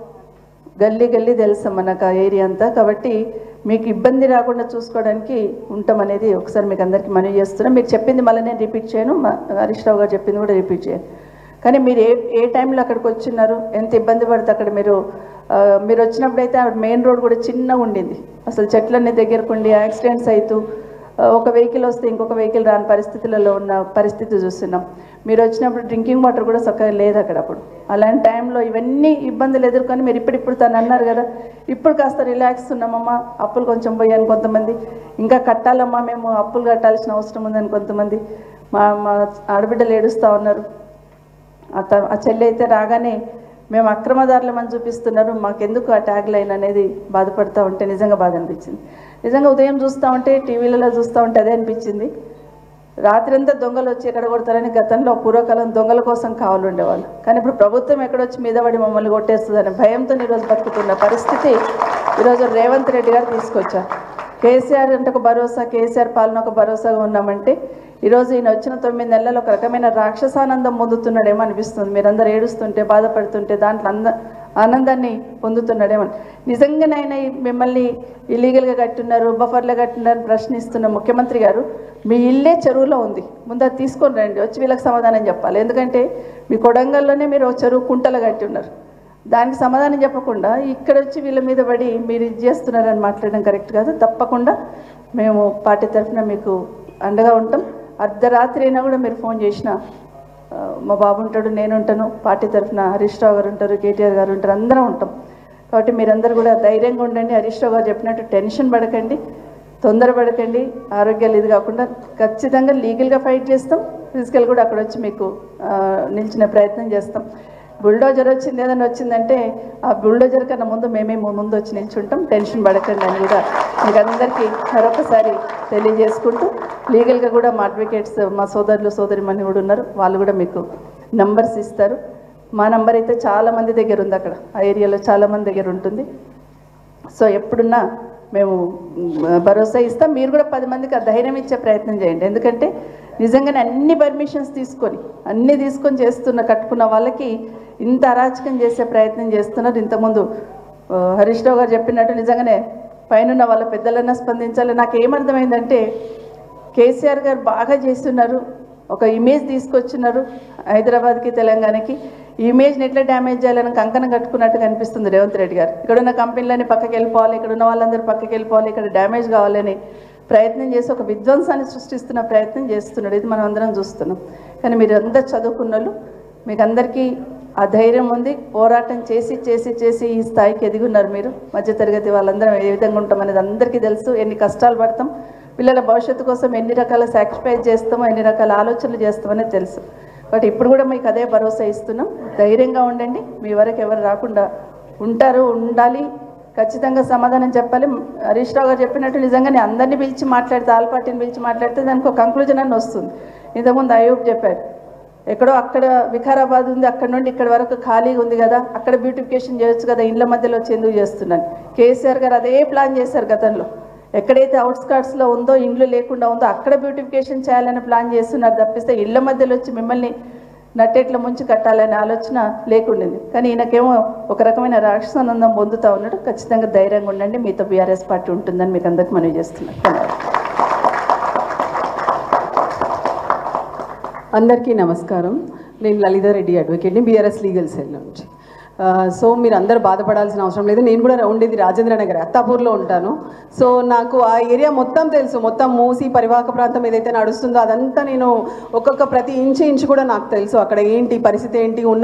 గల్లీ గల్లీ తెలుసు మనకు ఆ ఏరియా అంతా కాబట్టి మీకు ఇబ్బంది రాకుండా చూసుకోవడానికి ఉంటాం అనేది ఒకసారి మీకు అందరికీ మనవి చేస్తున్నాం మీరు చెప్పింది మళ్ళీ నేను రిపీట్ చేయను మా హరీష్ రావు గారు చెప్పింది కూడా రిపీట్ చేయను కానీ మీరు ఏ ఏ టైంలో అక్కడికి వచ్చినారు ఎంత ఇబ్బంది పడితే అక్కడ మీరు ఆ, మీరు వచ్చినప్పుడు అయితే మెయిన్ రోడ్ కూడా చిన్నగా ఉండింది అసలు చెట్లన్నీ దగ్గరకు ఉండి యాక్సిడెంట్స్ అవుతూ ఆ, ఒక వెహికల్ వస్తే ఇంకొక వెహికల్ రాని పరిస్థితులలో ఉన్న పరిస్థితి చూస్తున్నాం మీరు వచ్చినప్పుడు డ్రింకింగ్ వాటర్ కూడా చక్కగా లేదు అక్కడ అప్పుడు అలాంటి టైంలో ఇవన్నీ ఇబ్బందులు ఎదుర్కొని మీరు ఇప్పుడిప్పుడు తను అన్నారు కదా ఇప్పుడు కాస్త రిలాక్స్ ఉన్నామమ్మా అప్పులు కొంచెం పోయాను కొంతమంది ఇంకా కట్టాలమ్మా మేము అప్పులు కట్టాల్సిన అవసరం ఉందని కొంతమంది మా మా ఆడబిడ్డలు ఏడుస్తూ ఉన్నారు ఆ త- ఆ చెల్లి అయితే రాగానే మేము అక్రమదారులమని చూపిస్తున్నారు మాకెందుకు ఆ ట్యాగ్ లైన్ అనేది బాధపడుతూ ఉంటే నిజంగా బాధ అనిపించింది నిజంగా ఉదయం చూస్తూ ఉంటే టీవీలలో చూస్తూ ఉంటే అదే అనిపించింది రాత్రంతా దొంగలు వచ్చి ఎక్కడ కొడతారని గతంలో పూర్వకాలం దొంగల కోసం కావాలి ఉండేవాళ్ళు కానీ ఇప్పుడు ప్రభుత్వం ఎక్కడొచ్చి మీద పడి మమ్మల్ని కొట్టేస్తుందని భయంతో ఈరోజు బతుకుతున్న పరిస్థితి ఈరోజు రేవంత్ రెడ్డి గారు తీసుకొచ్చారు కేసీఆర్ అంటే ఒక భరోసా కేసీఆర్ పాలన ఒక భరోసాగా ఉన్నామంటే ఈరోజు ఈయన వచ్చిన తొమ్మిది నెలలు ఒక రకమైన రాక్షసానందం పొందుతున్నాడేమో అనిపిస్తుంది మీరందరూ ఏడుస్తుంటే బాధపడుతుంటే దాంట్లో అంద ఆనందాన్ని పొందుతున్నాడేమో నిజంగానైనా ఈ మిమ్మల్ని ఇల్లీగల్గా కట్టున్నారు బఫర్లో కట్టున్నారు ప్రశ్నిస్తున్న ముఖ్యమంత్రి గారు మీ ఇల్లే చెరువులో ఉంది ముందు అది తీసుకొని రండి వచ్చి వీళ్ళకి సమాధానం చెప్పాలి ఎందుకంటే మీ కొడంగల్లోనే మీరు ఒక చెరువు కుంటలు కట్టి ఉన్నారు దానికి సమాధానం చెప్పకుండా ఇక్కడ వచ్చి వీళ్ళ మీద పడి మీరు ఇది చేస్తున్నారని మాట్లాడడం కరెక్ట్ కాదు తప్పకుండా మేము పార్టీ తరఫున మీకు అండగా ఉంటాం అర్ధరాత్రి అయినా కూడా మీరు ఫోన్ చేసినా ఆ, మా బాబు ఉంటాడు నేను ఉంటాను పార్టీ తరఫున హరీష్ రావు గారు ఉంటారు కేటీఆర్ గారు ఉంటారు అందరం ఉంటాం కాబట్టి మీరందరూ కూడా ధైర్యంగా ఉండండి హరీష్ రావు గారు చెప్పినట్టు టెన్షన్ పడకండి తొందరపడకండి ఆరోగ్యాలు ఇది కాకుండా ఖచ్చితంగా లీగల్గా ఫైట్ చేస్తాం ఫిజికల్ కూడా అక్కడ వచ్చి మీకు ఆ, నిలిచిన ప్రయత్నం చేస్తాం బుల్డోజర్ వచ్చింది ఏదైనా వచ్చిందంటే ఆ బుల్డోజర్ కన్నా ముందు మేమే ము- ముందు వచ్చి నిల్చుంటాం టెన్షన్ పడకండి అని కూడా మీకు అందరికీ మరొకసారి తెలియజేసుకుంటూ లీగల్గా కూడా మా అడ్వకేట్స్ మా సోదరులు సోదరిమణి కూడా ఉన్నారు వాళ్ళు కూడా మీకు నంబర్స్ ఇస్తారు మా నంబర్ అయితే చాలా మంది దగ్గర ఉంది అక్కడ ఆ ఏరియాలో చాలా మంది దగ్గర ఉంటుంది సో ఎప్పుడున్నా మేము మ్, భరోసా ఇస్తాం మీరు కూడా పది మందికి ఆ ధైర్యం ఇచ్చే ప్రయత్నం చేయండి ఎందుకంటే నిజంగానే అన్ని పర్మిషన్స్ తీసుకొని అన్ని తీసుకొని చేస్తున్న కట్టుకున్న వాళ్ళకి ఇంత అరాచకం చేసే ప్రయత్నం చేస్తున్నారు ఇంతకుముందు ఆ, హరీష్ రావు గారు చెప్పినట్టు నిజంగానే పైన వాళ్ళ పెద్దలన్నా స్పందించాలి నాకు ఏమర్థమైందంటే కేసీఆర్ గారు బాగా చేస్తున్నారు ఒక ఇమేజ్ తీసుకొచ్చినారు హైదరాబాద్కి తెలంగాణకి ఈ ఇమేజ్ని ఎట్లా డ్యామేజ్ చేయాలని కంకణం కట్టుకున్నట్టుగా అనిపిస్తుంది రేవంత్ రెడ్డి గారు ఇక్కడ ఉన్న కంపెనీలన్నీ పక్కకి వెళ్ళిపోవాలి ఇక్కడ ఉన్న వాళ్ళందరూ పక్కకి వెళ్ళిపోవాలి ఇక్కడ డ్యామేజ్ కావాలని ప్రయత్నం చేసి ఒక విధ్వంసాన్ని సృష్టిస్తున్న ప్రయత్నం చేస్తున్నాడు ఇది మనం అందరం చూస్తున్నాం కానీ మీరు అందరు చదువుకున్న వాళ్ళు మీకు అందరికీ ఆ ధైర్యం ఉంది పోరాటం చేసి చేసి చేసి ఈ స్థాయికి ఎదిగున్నారు మీరు మధ్యతరగతి వాళ్ళందరం ఏ విధంగా ఉంటాం అనేది అందరికీ తెలుసు ఎన్ని కష్టాలు పడతాం పిల్లల భవిష్యత్తు కోసం ఎన్ని రకాల సాక్రిఫైస్ చేస్తామో ఎన్ని రకాల ఆలోచనలు చేస్తామనే తెలుసు బట్ ఇప్పుడు కూడా మీకు అదే భరోసా ఇస్తున్నాం ధైర్యంగా ఉండండి మీ వరకు ఎవరు రాకుండా ఉంటారు ఉండాలి ఖచ్చితంగా సమాధానం చెప్పాలి హరీష్ రావు గారు చెప్పినట్టు నిజంగానే అందరినీ పిలిచి మాట్లాడితే ఆల్ పార్టీని పిలిచి మాట్లాడితే దానికి ఒక కంక్లూజన్ అని వస్తుంది ఇంతకుముందు అయూబ్ చెప్పారు ఎక్కడో అక్కడ వికారాబాద్ ఉంది అక్కడ నుండి ఇక్కడ వరకు ఖాళీగా ఉంది కదా అక్కడ బ్యూటిఫికేషన్ చేయొచ్చు కదా ఇళ్ళ మధ్యలో వచ్చి ఎందుకు చేస్తున్నాను కేసీఆర్ గారు అదే ప్లాన్ చేశారు గతంలో ఎక్కడైతే అవుట్స్కర్ట్స్లో ఉందో ఇండ్లు లేకుండా ఉందో అక్కడ బ్యూటిఫికేషన్ చేయాలని ప్లాన్ చేస్తున్నారు తప్పిస్తే ఇళ్ళ మధ్యలో వచ్చి మిమ్మల్ని నట్టేట్ల ముంచి కట్టాలనే ఆలోచన లేకుండింది కానీ ఈయనకేమో ఒక రకమైన రాక్షసానందం పొందుతూ ఉన్నాడు ఖచ్చితంగా ధైర్యంగా ఉండండి మీతో బీఆర్ఎస్ పార్టీ ఉంటుందని మీకు అందరికి మనవి చేస్తున్నాను ధన్యవాదాలు అందరికీ నమస్కారం నేను లలితారెడ్డి అడ్వకేట్ని బీఆర్ఎస్ లీగల్ సెల్ నుంచి ఆ, సో మీరు అందరూ బాధపడాల్సిన అవసరం లేదు నేను కూడా ఉండేది రాజేంద్ర నగర్ అత్తాపూర్లో ఉంటాను సో నాకు ఆ ఏరియా మొత్తం తెలుసు మొత్తం మూసి పరివాహక ప్రాంతం ఏదైతే నడుస్తుందో అదంతా నేను ఒక్కొక్క ప్రతి ఇంచు ఇంచు కూడా నాకు తెలుసు అక్కడ ఏంటి పరిస్థితి ఏంటి ఉన్న